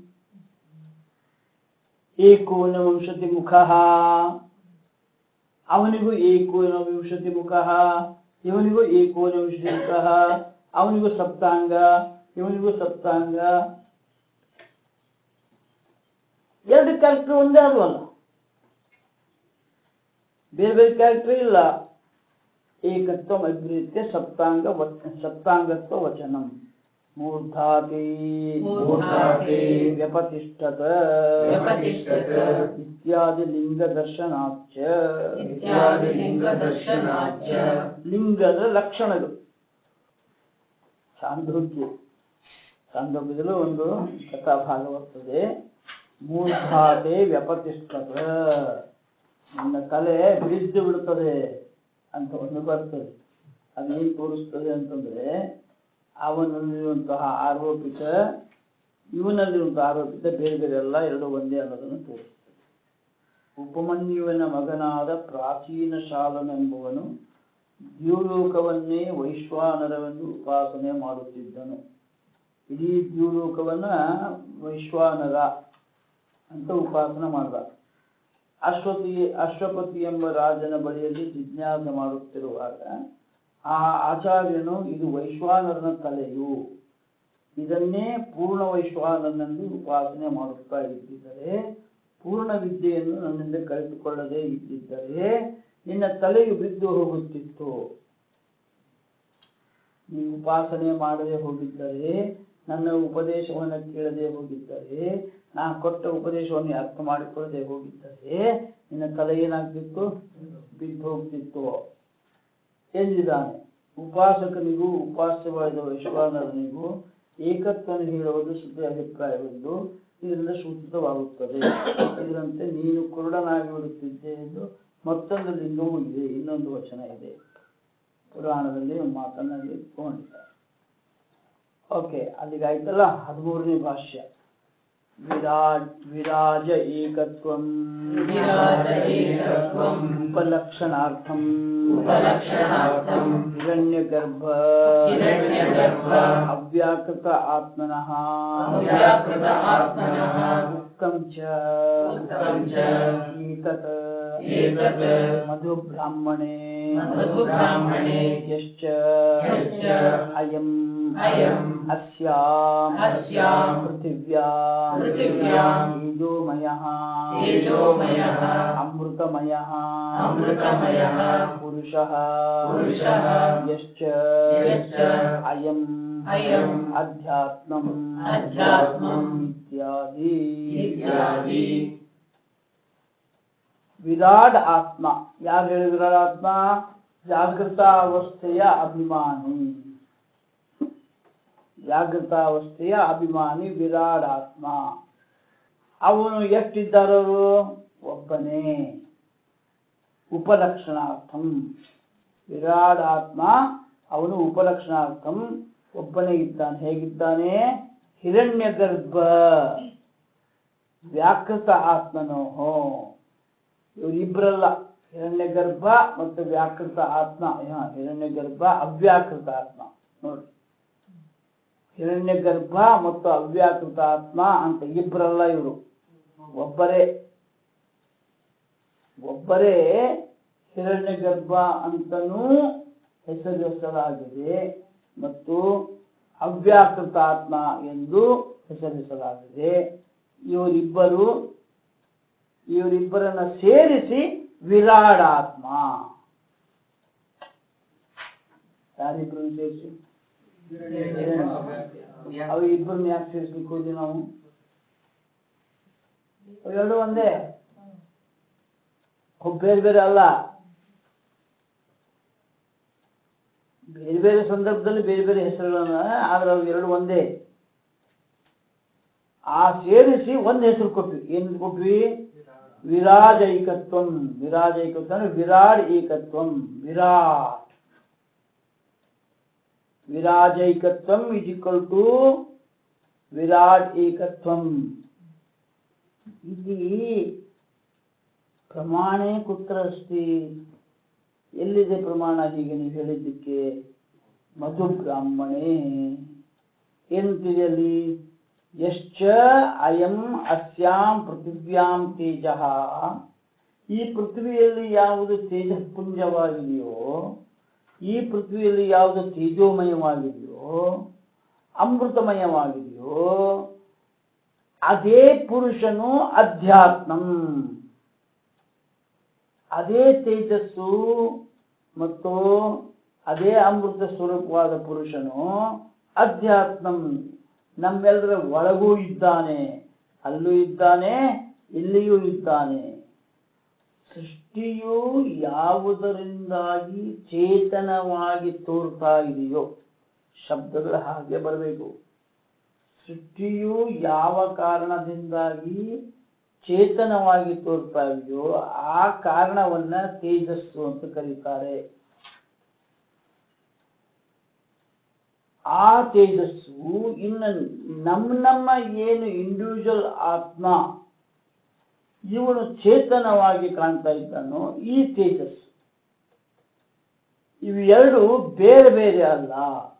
ಏಕೋನವಿಂಶತಿ ಮುಖ ಅವನಿಗೂ ಏಕೋನವಿಂಶತಿ ಮುಖ ಇವನಿಗೂ ಏಕೋನವಿಂಶತಿ ಮುಖ ಅವನಿಗೂ ಸಪ್ತಾಂಗ ಇವನಿಗೂ ಸಪ್ತಾಂಗ ಎರಡು ಕ್ಯಾರೆಕ್ಟರ್ ಒಂದೇ ಅಲ್ವಲ್ಲ ಬೇರೆ ಬೇರೆ ಕ್ಯಾರೆಕ್ಟರ್ ಇಲ್ಲ ಏಕತ್ವ ಅಭಿವೃದ್ಧಿ ಸಪ್ತಾಂಗ ವಚ- ಸಪ್ತಾಂಗತ್ವ ವಚನಂ ಮೂರ್ಧಾತಿ ಮೂರ್ಧಾತಿ ವ್ಯಪತಿಷ್ಠತ ವ್ಯಪತಿಷ್ಠತ ಇತ್ಯಾದಿ ಲಿಂಗ ದರ್ಶನಾಚ ಇತ್ಯಾದಿ ಲಿಂಗದರ್ಶನಾಚ ಲಿಂಗ ಅಂದ್ರೆ ಲಕ್ಷಣಗಳು ಸಾಂದೋಗ್ಯ ಸಾಂದೋಗ್ಯದಲ್ಲೂ ಒಂದು ಕಥಾಭಾಗ ಬರ್ತದೆ ಮೂರ್ಧಾತೆ ವ್ಯಪತಿಷ್ಠತ ನನ್ನ ತಲೆ ಬಿದ್ದು ಬಿಡುತ್ತದೆ ಅಂತ ಒಂದು ಬರ್ತದೆ ಅದೇನು ತೋರಿಸ್ತದೆ ಅಂತಂದ್ರೆ ಅವನಲ್ಲಿರುವಂತಹ ಆರೋಪಿತ ಇವನಲ್ಲಿರುವಂತಹ ಆರೋಪಿತ ಬೇರೆ ಬೇರೆ ಎಲ್ಲ ಎರಡು ಒಂದೇ ಅನ್ನೋದನ್ನು ತೋರಿಸ್ತದೆ ಉಪಮನ್ಯುವಿನ ಮಗನಾದ ಪ್ರಾಚೀನ ಶಾಲನೆಂಬುವನು ದ್ಯೂಲೋಕವನ್ನೇ ವೈಶ್ವಾನರವೆಂದು ಉಪಾಸನೆ ಮಾಡುತ್ತಿದ್ದನು ಇಡೀ ದ್ಯೂಲೋಕವನ್ನ ವೈಶ್ವಾನರ ಅಂತ ಉಪಾಸನೆ ಮಾಡಿದ ಅಶ್ವತಿ ಅಶ್ವಪತಿ ಎಂಬ ರಾಜನ ಬಳಿಯಲ್ಲಿ ಜಿಜ್ಞಾಸೆ ಮಾಡುತ್ತಿರುವಾಗ ಆ ಆಚಾರ್ಯನು ಇದು ವೈಶ್ವಾನರನ ತಲೆಯು ಇದನ್ನೇ ಪೂರ್ಣ ವೈಶ್ವಾನರನೆಂದು ಉಪಾಸನೆ ಮಾಡುತ್ತಾ ಇದ್ದಿದ್ದರೆ ಪೂರ್ಣ ವಿದ್ಯೆಯನ್ನು ನನ್ನಿಂದ ಕಲಿತುಕೊಳ್ಳದೇ ಇದ್ದಿದ್ದರೆ ನಿನ್ನ ತಲೆಯು ಬಿದ್ದು ಹೋಗುತ್ತಿತ್ತು ನೀವು ಉಪಾಸನೆ ಮಾಡದೆ ಹೋಗಿದ್ದರೆ ನನ್ನ ಉಪದೇಶವನ್ನು ಕೇಳದೆ ಹೋಗಿದ್ದರೆ ನಾನು ಕೊಟ್ಟ ಉಪದೇಶವನ್ನು ಅರ್ಥ ಮಾಡಿಕೊಳ್ಳದೆ ಹೋಗಿದ್ದರೆ ನಿನ್ನ ತಲೆ ಏನಾಗ್ತಿತ್ತು ಬಿದ್ದು ಹೋಗ್ತಿತ್ತು ಎಂದಿದ್ದಾನೆ ಉಪಾಸಕನಿಗೂ ಉಪಾಸ್ಯವಾದ ವೈಶ್ವಾನರನಿಗೂ ಏಕತ್ವವನ್ನು ಹೇಳುವುದು ಶುದ್ಧ ಅಭಿಪ್ರಾಯವೆಂದು ಇದರಿಂದ ಸೂಚಿತವಾಗುತ್ತದೆ ಇದರಂತೆ ನೀನು ಕುರುಡನಾಗಿ ಬಿಡುತ್ತಿದ್ದೆ ಎಂದು ಮತ್ತೊಂದು ಲಿಂಗವೂ ಇದೆ ಇನ್ನೊಂದು ವಚನ ಇದೆ ಪುರಾಣದಲ್ಲಿ ಒಂದು ಮಾತನ್ನ ಇಟ್ಕೊಂಡಿದ್ದಾರೆ ಓಕೆ ಅಲ್ಲಿಗೆ ಆಯ್ತಲ್ಲ ಹದಿಮೂರನೇ ಭಾಷ್ಯ ವಿರಾಟ್ ವಿರಾಜ ಏಕತ್ವಂ ವಿರಾಜ ಏಕತ್ವಂ ಉಪಲಕ್ಷಣಾರ್ಥಂ ಉಪಲಕ್ಷಣಾರ್ಥಂ ಹಿರಣ್ಯಗರ್ಭ ಹಿರಣ್ಯಗರ್ಭ ಅವ್ಯಾಕೃತ ಆತ್ಮನಃ ಅವ್ಯಾಕೃತ ಆತ್ಮನಃ ಉಕ್ತಂ ಚ ಉಕ್ತಂ ಚ ಏತತ್ ಏತತ್ ಮಧುಬ್ರಾಹ್ಮಣೆ ಮಧುಬ್ರಾಹ್ಮಣೆ ಯಶ್ಚ ಯಶ್ಚ ಅಯಂ ಅಯಂ ಅಸ್ಯಾಂ ಅಸ್ಯಾಂ ಪೃಥಿವ್ಯಾಂ ಪೃಥಿವ್ಯಾಂ ತೇಜೋಮಯಃ ತೇಜೋಮಯಃ ಅಮೃತಮಯಃ ಅಮೃತಮಯಃ ಪುರುಷಃ ಪುರುಷಃ ಯಶ್ಚ ಯಶ್ಚ ಅಯಂ ಅಯಂ ಅಧ್ಯಾತ್ಮಂ ಅಧ್ಯಾತ್ಮಂ ಇತ್ಯಾದಿ ಇತ್ಯಾದಿ ವಿರಾಟ್ ಆತ್ಮ ಯಾರು ಹೇಳಿ ವಿರಾಟ್ ಆತ್ಮ ಜಾಗೃತ ಅವಸ್ಥೆಯ ಅಭಿಮಾನಿ ಜಾಗೃತಾವಸ್ಥೆಯ ಅಭಿಮಾನಿ ವಿರಾಡಾತ್ಮ ಅವನು ಎಷ್ಟಿದ್ದಾರವರು ಒಬ್ಬನೇ ಉಪಲಕ್ಷಣಾರ್ಥಂ ವಿರಾಡಾತ್ಮ ಅವನು ಉಪಲಕ್ಷಣಾರ್ಥಂ ಒಬ್ಬನೇ ಇದ್ದಾನೆ ಹೇಗಿದ್ದಾನೆ ಹಿರಣ್ಯ ಗರ್ಭ ವ್ಯಾಕೃತ ಆತ್ಮನೋಹೋ ಇವರಿಬ್ಬರಲ್ಲ ಹಿರಣ್ಯ ಗರ್ಭ ಮತ್ತು ವ್ಯಾಕೃತ ಆತ್ಮ ಹಾ, ಹಿರಣ್ಯ ಗರ್ಭ ಅವ್ಯಾಕೃತ ಆತ್ಮ ನೋಡಿ ಹಿರಣ್ಯ ಗರ್ಭ ಮತ್ತು ಅವ್ಯಾಕೃತ ಆತ್ಮ ಅಂತ ಇಬ್ಬರಲ್ಲ ಇವರು ಒಬ್ಬರೇ ಒಬ್ಬರೇ ಹಿರಣ್ಯ ಗರ್ಭ ಅಂತನೂ ಹೆಸರಿಸಲಾಗಿದೆ ಮತ್ತು ಅವ್ಯಾಕೃತ ಆತ್ಮ ಎಂದು ಹೆಸರಿಸಲಾಗಿದೆ ಇವರಿಬ್ಬರು ಇವರಿಬ್ಬರನ್ನ ಸೇರಿಸಿ ವಿರಾಡಾತ್ಮ ಯಾರಿಬ್ಬರನ್ನು ಸೇರಿಸಿ ಅವು ಇಬ್ಬರನ್ನ ಯಾಕೆ ಸೇರಿಸ್ಲಿಕ್ಕೆ ಹೋದ್ವಿ ನಾವು ಅವು ಎರಡು ಒಂದೇ ಅವು ಬೇರೆ ಬೇರೆ ಅಲ್ಲ ಬೇರೆ ಬೇರೆ ಸಂದರ್ಭದಲ್ಲಿ ಬೇರೆ ಬೇರೆ ಹೆಸರುಗಳನ್ನ ಆದ್ರೆ ಅವು ಎರಡು ಒಂದೇ ಆ ಸೇರಿಸಿ ಒಂದ್ ಹೆಸರು ಕೊಟ್ವಿ ಏನ್ ಕೊಟ್ವಿ ವಿರಾಜ ಏಕತ್ವಂ ವಿರಾಜ ಏಕತ್ವ ಅಂದ್ರೆ ವಿರಾಡ್ ಏಕತ್ವಂ ವಿರಾಟ್ ವಿರಾಜೈಕತ್ವಂ ಇಸ್ ಈಕ್ವಲ್ ಟು ವಿರಾಟ್ ಏಕತ್ವಂ ಇಲ್ಲಿ ಪ್ರಮಾಣೇ ಕುತ್ರ ಅಸ್ತಿ ಎಲ್ಲಿದೆ ಪ್ರಮಾಣ ಹೀಗೆ ನೀವು ಹೇಳಿದ್ದಕ್ಕೆ ಮಧು ಬ್ರಾಹ್ಮಣೇ ಏನಂತಿದೆ ಅಲ್ಲಿ ಯಶ್ಚ ಅಯಂ ಅಸ್ಯಾಂ ಪೃಥಿವ್ಯಾಂ ತೇಜ ಈ ಪೃಥ್ವಿಯಲ್ಲಿ ಯಾವುದು ತೇಜ ಪುಂಜವಾಗಿದೆಯೋ ಈ ಪೃಥ್ವಿಯಲ್ಲಿ ಯಾವುದು ತೇಜೋಮಯವಾಗಿದೆಯೋ ಅಮೃತಮಯವಾಗಿದೆಯೋ ಅದೇ ಪುರುಷನು ಅಧ್ಯಾತ್ಮಂ ಅದೇ ತೇಜಸ್ಸು ಮತ್ತು ಅದೇ ಅಮೃತ ಸ್ವರೂಪವಾದ ಪುರುಷನು ಅಧ್ಯಾತ್ಮಂ ನಮ್ಮೆಲ್ಲರ ಒಳಗೂ ಇದ್ದಾನೆ ಅಲ್ಲೂ ಇದ್ದಾನೆ ಇಲ್ಲಿಯೂ ಇದ್ದಾನೆ ಸೃಷ್ಟಿಯು ಯಾವುದರಿಂದಾಗಿ ಚೇತನವಾಗಿ ತೋರ್ತಾ ಇದೆಯೋ ಶಬ್ದಗಳು ಹಾಗೆ ಬರಬೇಕು ಸೃಷ್ಟಿಯು ಯಾವ ಕಾರಣದಿಂದಾಗಿ ಚೇತನವಾಗಿ ತೋರ್ತಾ ಇದೆಯೋ ಆ ಕಾರಣವನ್ನ ತೇಜಸ್ಸು ಅಂತ ಕರೀತಾರೆ ಆ ತೇಜಸ್ಸು ಇನ್ನು ನಮ್ಮ ನಮ್ಮ ಏನು ಇಂಡಿವಿಜುವಲ್ ಆತ್ಮ ಇವನು ಚೇತನವಾಗಿ ಕಾಣ್ತಾ ಇದ್ದಾನೋ ಈ ತೇಜಸ್ಸು ಇವೆರಡು ಬೇರೆ ಬೇರೆ ಅಲ್ಲ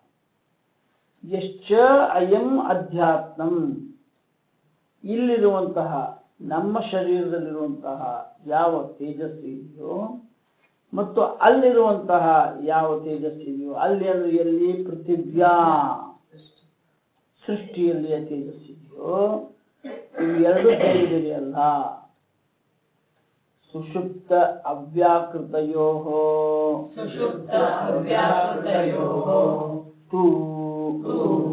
ಎಶ್ಚ ಅಯಂ ಅಧ್ಯಾತ್ಮಂ ಇಲ್ಲಿರುವಂತಹ ನಮ್ಮ ಶರೀರದಲ್ಲಿರುವಂತಹ ಯಾವ ತೇಜಸ್ಸು ಇದೆಯೋ ಮತ್ತು ಅಲ್ಲಿರುವಂತಹ ಯಾವ ತೇಜಸ್ಸು ಇದೆಯೋ ಅಲ್ಲಿ ಅಂದ್ರೆ ಎಲ್ಲಿ ಪೃಥಿವ್ಯಾ ಸೃಷ್ಟಿಯಲ್ಲಿ ತೇಜಸ್ಸು ಇದೆಯೋ ಇವು ಎರಡು ಬೇರೆ ಬೇರೆ ಅಲ್ಲ ಸುಷುಪ್ತ ಅವ್ಯಾಕೃತಯೋ ಸುಷುಪ್ತ ಅವ್ಯಾಕೃತಯೋಃ ತೂ ತೂ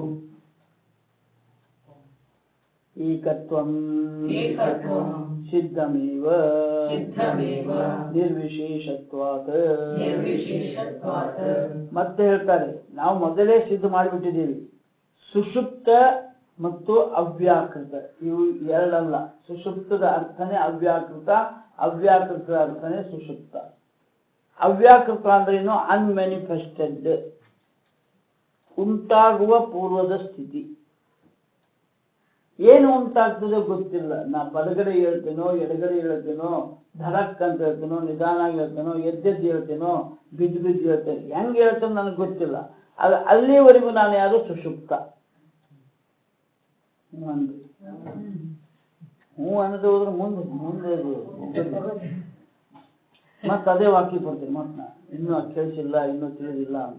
ಏಕತ್ವಂ ಏಕತ್ವಂ ಸಿದ್ಧಮೇವ ಸಿದ್ಧಮೇವ ನಿರ್ವಿಶೇಷತ್ವಾತ್ ನಿರ್ವಿಶೇಷತ್ವಾತ್ ಮತ್ತೆ ಹೇಳ್ತಾರೆ ನಾವು ಮೊದಲೇ ಸಿದ್ಧ ಮಾಡಿಬಿಟ್ಟಿದ್ದೀವಿ ಸುಷುಪ್ತ ಮತ್ತು ಅವ್ಯಾಕೃತ ಇವು ಎರಡಲ್ಲ ಸುಷುಪ್ತದ ಅರ್ಥನೇ ಅವ್ಯಾಕೃತ ಅವ್ಯಾಕೃತದ ಅರ್ಥನೇ ಸುಷುಪ್ತ ಅವ್ಯಾಕೃತ ಅಂದ್ರೆ ಏನು ಅನ್ಮ್ಯಾನಿಫೆಸ್ಟೆಡ್ ಉಂಟಾಗುವ ಪೂರ್ವದ ಸ್ಥಿತಿ ಏನು ಉಂಟಾಗ್ತದೆ ಗೊತ್ತಿಲ್ಲ ನಾ ಬಲಗಡೆ ಹೇಳ್ತೇನೋ ಎಡಗಡೆ ಹೇಳ್ತೇನೋ ಧಡಕ್ ಅಂತ ಹೇಳ್ತೇನೋ ನಿಧಾನಾಗಿ ಹೇಳ್ತೇನೋ ಎದ್ದೆದ್ದು ಹೇಳ್ತೇನೋ ಬಿದ್ದು ಬಿದ್ದು ಹೇಳ್ತೇನೆ ಹೆಂಗ್ ಹೇಳ್ತೇನೋ ನನಗೆ ಗೊತ್ತಿಲ್ಲ ಅದು ಅಲ್ಲಿವರೆಗೂ ನಾನು ಯಾರು ಸುಷುಪ್ತ ಹ್ಞೂ ಅಂದ್ರಿ ಹ್ಞೂ ಅನ್ನದೆ ಹೋದ್ರೆ ಮುಂದೆ ಮುಂದೆ ಅದು ಹೋಗೋದು. ಮತ್ತ್ ಅದೇ ವಾಕ್ಯ ಕೊಡ್ತೀನಿ ಮತ್ ನಾ ಇನ್ನೂ ಕೇಳಿಸಿಲ್ಲ ಇನ್ನೂ ತಿಳಿದಿಲ್ಲ ಅಂತ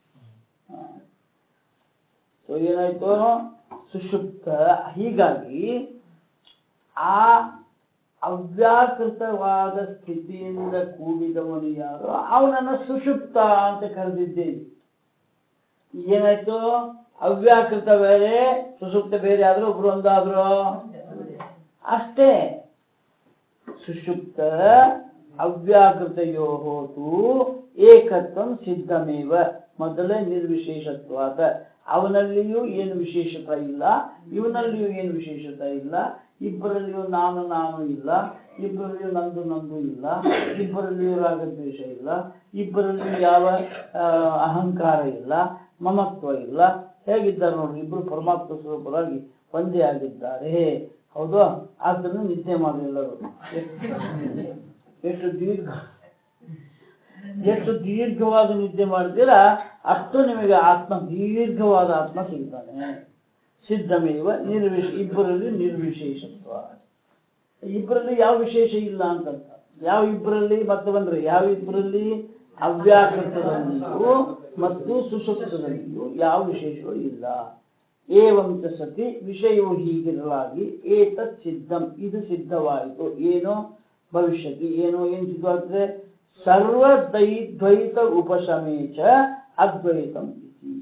ಸೊ ಏನಾಯ್ತು ಸುಷುಪ್ತ ಹೀಗಾಗಿ ಆ ಅವ್ಯಾಕೃತವಾದ ಸ್ಥಿತಿಯಿಂದ ಕೂಡಿದವನು ಯಾರು ಅವನನ್ನ ಸುಷುಪ್ತ ಅಂತ ಕರೆದಿದ್ದೇವೆ ಏನಾಯ್ತು ಅವ್ಯಾಕೃತ ಬೇರೆ ಸುಷುಪ್ತ ಬೇರೆ ಆದ್ರೂ ಒಬ್ರು ಒಂದಾದ್ರು ಅಷ್ಟೇ ಸುಷುಪ್ತ ಅವ್ಯಾಕೃತಯೋ ಹೋತು ಏಕತ್ವಂ ಸಿದ್ಧಮೇವ ಮೊದಲೇ ನಿರ್ವಿಶೇಷತ್ವಾದ ಅವನಲ್ಲಿಯೂ ಏನು ವಿಶೇಷತೆ ಇಲ್ಲ ಇವನಲ್ಲಿಯೂ ಏನು ವಿಶೇಷತೆ ಇಲ್ಲ ಇಬ್ಬರಲ್ಲಿಯೂ ನಾನು ನಾನು ಇಲ್ಲ ಇಬ್ಬರಲ್ಲಿಯೂ ನಂದು ನಂದು ಇಲ್ಲ ಇಬ್ಬರಲ್ಲಿಯೂ ರಾಗದ್ವೇಷ ಇಲ್ಲ ಇಬ್ಬರಲ್ಲಿಯೂ ಯಾವ ಆ, ಅಹಂಕಾರ ಇಲ್ಲ ಮಮತ್ವ ಇಲ್ಲ ಹೇಗಿದ್ದಾರೆ ನೋಡ್ರಿ ಇಬ್ರು ಪರಮಾತ್ಮ ಸ್ವರೂಪರಾಗಿ ಒಂದೇ ಆಗಿದ್ದಾರೆ ಹೌದು ಅದನ್ನು ನಿದ್ದೆ ಮಾಡಲಿಲ್ಲರು ಎಷ್ಟು ದೀರ್ಘ ಎಷ್ಟು ದೀರ್ಘವಾದ ನಿದ್ದೆ ಮಾಡ್ತೀರಾ ಅಷ್ಟು ನಿಮಗೆ ಆತ್ಮ ದೀರ್ಘವಾದ ಆತ್ಮ ಸಿಗ್ತಾನೆ ಸಿದ್ಧಮೇವ ನಿರ್ವಿಶ್ ಇಬ್ಬರಲ್ಲಿ ನಿರ್ವಿಶೇಷತ್ವ ಇಬ್ಬರಲ್ಲಿ ಯಾವ ವಿಶೇಷ ಇಲ್ಲ ಅಂತ ಯಾವ ಇಬ್ಬರಲ್ಲಿ ಮತ್ತೆ ಬಂದ್ರೆ ಯಾವ ಇಬ್ಬರಲ್ಲಿ ಅವ್ಯಾಕೃತದಲ್ಲಿಯೂ ಮತ್ತು ಸುಷುಪ್ತದಲ್ಲಿಯೂ ಯಾವ ವಿಶೇಷವೂ ಇಲ್ಲ ಏವಂತ ಸತಿ ವಿಷಯವು ಹೀಗಿರಲಾಗಿ ಏತತ್ ಸಿದ್ಧಂ ಇದು ಸಿದ್ಧವಾಯಿತು ಏನೋ ಭವಿಷ್ಯತಿ ಏನೋ ಏನ್ ಸಿದ್ಧವಾಗ್ತದೆ ಸರ್ವ ದೈ ದ್ವೈತ ಉಪಶಮೇ ಚ ಅದ್ವೈತಂ ಇತಿ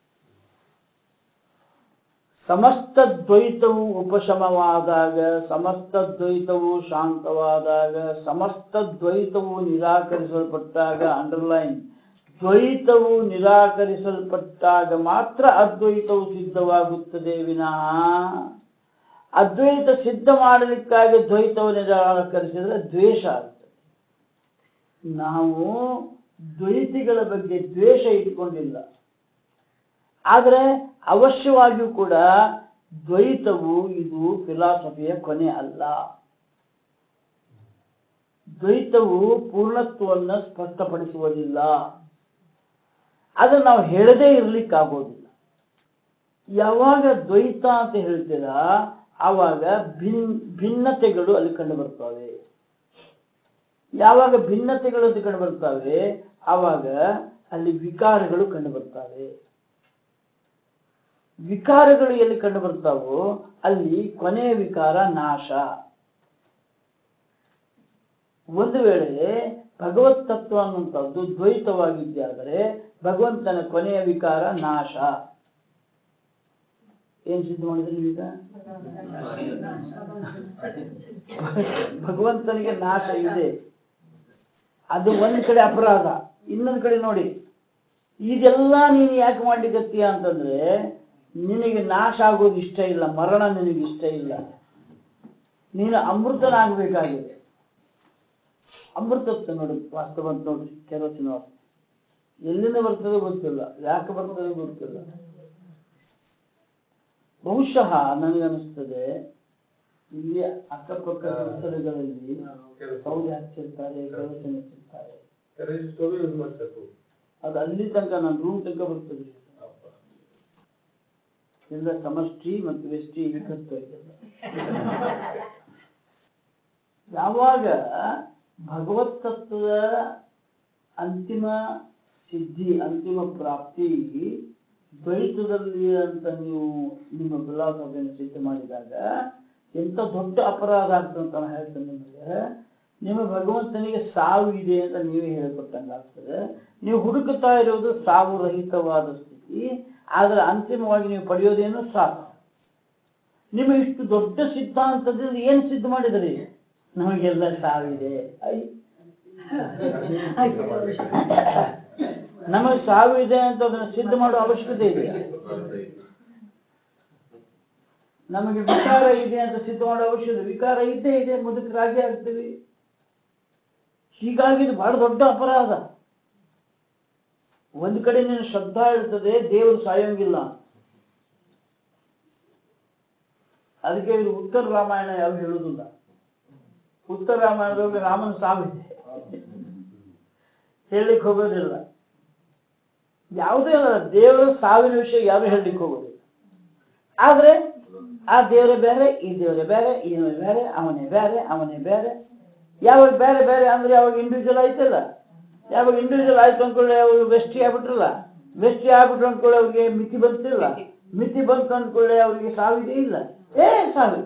ಸಮಸ್ತ ದ್ವೈತವು ಉಪಶಮವಾದಾಗ ಸಮಸ್ತ ದ್ವೈತವು ಶಾಂತವಾದಾಗ ಸಮಸ್ತ ದ್ವೈತವು ನಿರಾಕರಿಸಲ್ಪಟ್ಟಾಗ ಅಂಡರ್ಲೈನ್ ದ್ವೈತವು ನಿರಾಕರಿಸಲ್ಪಟ್ಟಾಗ ಮಾತ್ರ ಅದ್ವೈತವು ಸಿದ್ಧವಾಗುತ್ತದೆ ವಿನಃ ಅದ್ವೈತ ಸಿದ್ಧ ಮಾಡಲಿಕ್ಕಾಗಿ ದ್ವೈತವನ್ನು ನಿರಾಕರಿಸಿದ್ರೆ ದ್ವೇಷ ಆಗ್ತದೆ ನಾವು ದ್ವೈತಿಗಳ ಬಗ್ಗೆ ದ್ವೇಷ ಇಟ್ಕೊಂಡಿಲ್ಲ ಆದರೆ ಅವಶ್ಯವಾಗಿಯೂ ಕೂಡ ದ್ವೈತವು ಇದು ಫಿಲಾಸಫಿಯ ಕೊನೆ ಅಲ್ಲ ದ್ವೈತವು ಪೂರ್ಣತ್ವವನ್ನು ಸ್ಪಷ್ಟಪಡಿಸುವುದಿಲ್ಲ ಅದನ್ನು ನಾವು ಹೇಳದೇ ಇರ್ಲಿಕ್ಕಾಗೋದಿಲ್ಲ ಯಾವಾಗ ದ್ವೈತ ಅಂತ ಹೇಳ್ತೀರಾ ಆವಾಗ ಭಿನ್ ಭಿನ್ನತೆಗಳು ಅಲ್ಲಿ ಕಂಡು ಬರ್ತವೆ ಯಾವಾಗ ಭಿನ್ನತೆಗಳು ಅಂತ ಕಂಡು ಬರ್ತವೆ ಆವಾಗ ಅಲ್ಲಿ ವಿಕಾರಗಳು ಕಂಡು ಬರ್ತವೆ ವಿಕಾರಗಳು ಎಲ್ಲಿ ಕಂಡು ಬರ್ತಾವೋ ಅಲ್ಲಿ ಕೊನೆಯ ವಿಕಾರ ನಾಶ ಒಂದು ವೇಳೆ ಭಗವತ್ ತತ್ವ ಅನ್ನುವಂಥದ್ದು ದ್ವೈತವಾಗಿದ್ದಾದರೆ ಭಗವಂತನ ಕೊನೆಯ ವಿಕಾರ ನಾಶ ಏನ್ ಸಿದ್ಧ ಮಾಡಿದ್ರಿ ನೀವೀಗ ಭಗವಂತನಿಗೆ ನಾಶ ಇದೆ ಅದು ಒಂದ್ ಕಡೆ ಅಪರಾಧ ಇನ್ನೊಂದ್ ಕಡೆ ನೋಡಿ ಇದೆಲ್ಲ ನೀನು ಯಾಕೆ ಮಾಡ್ಲಿಕತ್ತೀಯ ಅಂತಂದ್ರೆ ನಿನಗೆ ನಾಶ ಆಗೋದು ಇಷ್ಟ ಇಲ್ಲ ಮರಣ ನಿನಗೆ ಇಷ್ಟ ಇಲ್ಲ ನೀನು ಅಮೃತನಾಗಬೇಕಾಗಿದೆ ಅಮೃತತ್ವ ನೋಡಿ ವಾಸ್ತವ ಅಂತ ನೋಡ್ರಿ ಕೆರೋಸಿನ ವಾಸ್ತು ಎಲ್ಲಿಂದ ಬರ್ತದೆ ಗೊತ್ತಿಲ್ಲ ಯಾಕೆ ಬರ್ತದೆ ಗೊತ್ತಿಲ್ಲ ಬಹುಶಃ ನನಗನ್ನಿಸ್ತದೆ ಇಲ್ಲಿ ಅಕ್ಕಪಕ್ಕದ ಸ್ಥಳಗಳಲ್ಲಿ ಸೌದೆ ಹಚ್ಚಿರ್ತಾರೆ ಕೆರೋಸಿನ್ ಹಚ್ಚಿರ್ತಾರೆ ಸ್ಟೋವ್ ಯೂಸ್ ಮಾಡ್ಬೇಕು ಅದು ಅಲ್ಲಿ ತನಕ ನನ್ನ ರೂಮ್ ತನಕ ಬರ್ತದೆ ಎಲ್ಲ ಸಮಷ್ಟಿ ಮತ್ತು ವ್ಯಷ್ಟಿ ಏಕತ್ವ ಇದೆಲ್ಲ ಯಾವಾಗ ಭಗವತ್ ತತ್ವದ ಅಂತಿಮ ಸಿದ್ಧಿ ಅಂತಿಮ ಪ್ರಾಪ್ತಿ ದ್ವೈತದಲ್ಲಿ ಅಂತ ನೀವು ನಿಮ್ಮ ಫಿಲಾಸಫಿಯನ್ನು ಸಿದ್ಧ ಮಾಡಿದಾಗ ಎಂತ ದೊಡ್ಡ ಅಪರಾಧ ಆಗ್ತದೆ ಅಂತ ನಾನು ಹೇಳ್ತೇನೆ ನಿಮಗೆ ನಿಮ್ಮ ಭಗವಂತನಿಗೆ ಸಾವು ಇದೆ ಅಂತ ನೀವೇ ಹೇಳ್ಕೊಟ್ಟಂಗೆ ಆಗ್ತದೆ ನೀವು ಹುಡುಕುತ್ತಾ ಇರೋದು ಸಾವು ರಹಿತವಾದ ಸ್ಥಿತಿ ಆದ್ರೆ ಅಂತಿಮವಾಗಿ ನೀವು ಪಡೆಯೋದೇನು ಸಾವು ನಿಮ್ಮ ಇಷ್ಟು ದೊಡ್ಡ ಸಿದ್ಧಾಂತದಿಂದ ಏನ್ ಸಿದ್ಧ ಮಾಡಿದ್ರಿ ನಮಗೆಲ್ಲ ಸಾವಿದೆ ಐ ನಮಗೆ ಸಾವು ಇದೆ ಅಂತ ಅದನ್ನ ಸಿದ್ಧ ಮಾಡೋ ಅವಶ್ಯಕತೆ ಇದೆ ನಮಗೆ ವಿಕಾರ ಇದೆ ಅಂತ ಸಿದ್ಧ ಮಾಡೋ ಅವಶ್ಯಕತೆ ವಿಕಾರ ಇದ್ದೇ ಇದೆ ಮುದುಕರಾಗಿ ಆಗ್ತೀವಿ ಹೀಗಾಗಿ ಇದು ಬಹಳ ದೊಡ್ಡ ಅಪರಾಧ ಒಂದು ಕಡೆ ನೀನು ಶ್ರದ್ಧಾ ಇರ್ತದೆ ದೇವರು ಸಾಯೋಂಗಿಲ್ಲ ಅದಕ್ಕೆ ಇವರು ಉತ್ತರ ರಾಮಾಯಣ ಯಾವ ಹೇಳುವುದಿಲ್ಲ ಉತ್ತರ ರಾಮಾಯಣದೊಳಗೆ ರಾಮನ ಸಾವಿದೆ ಹೇಳಲಿಕ್ಕೆ ಹೋಗೋದಿಲ್ಲ ಯಾವುದೇ ಅಲ್ಲ ದೇವರ ಸಾವಿನ ವಿಷಯ ಯಾರು ಹೇಳಲಿಕ್ಕೆ ಹೋಗೋದಿಲ್ಲ ಆದ್ರೆ ಆ ದೇವರೇ ಬೇರೆ ಈ ದೇವರೇ ಬೇರೆ ಇವನೇ ಬೇರೆ ಅವನೇ ಬೇರೆ ಅವನೇ ಬೇರೆ ಯಾವಾಗ ಬೇರೆ ಬೇರೆ ಅಂದ್ರೆ ಯಾವಾಗ ಇಂಡಿವಿಜುವಲ್ ಆಯ್ತಲ್ಲ ಯಾವಾಗ ಇಂಡಿವಿಜುವಲ್ ಆಯ್ತು ಅಂದ್ಕೊಳ್ಳಿ ಅವ್ರು ವೆಸ್ಟಿ ಆಗ್ಬಿಟ್ರಲ್ಲ ವೆಸ್ಟಿ ಆಗ್ಬಿಟ್ರು ಅಂದ್ಕೊಳ್ಳಿ ಅವ್ರಿಗೆ ಮಿತಿ ಬಂತಿಲ್ಲ ಮಿತಿ ಬಂತು ಅಂದ್ಕೊಳ್ಳಿ ಅವ್ರಿಗೆ ಸಾವಿದೆ ಇಲ್ಲ ಏ ಸಾವಿಲ್ಲ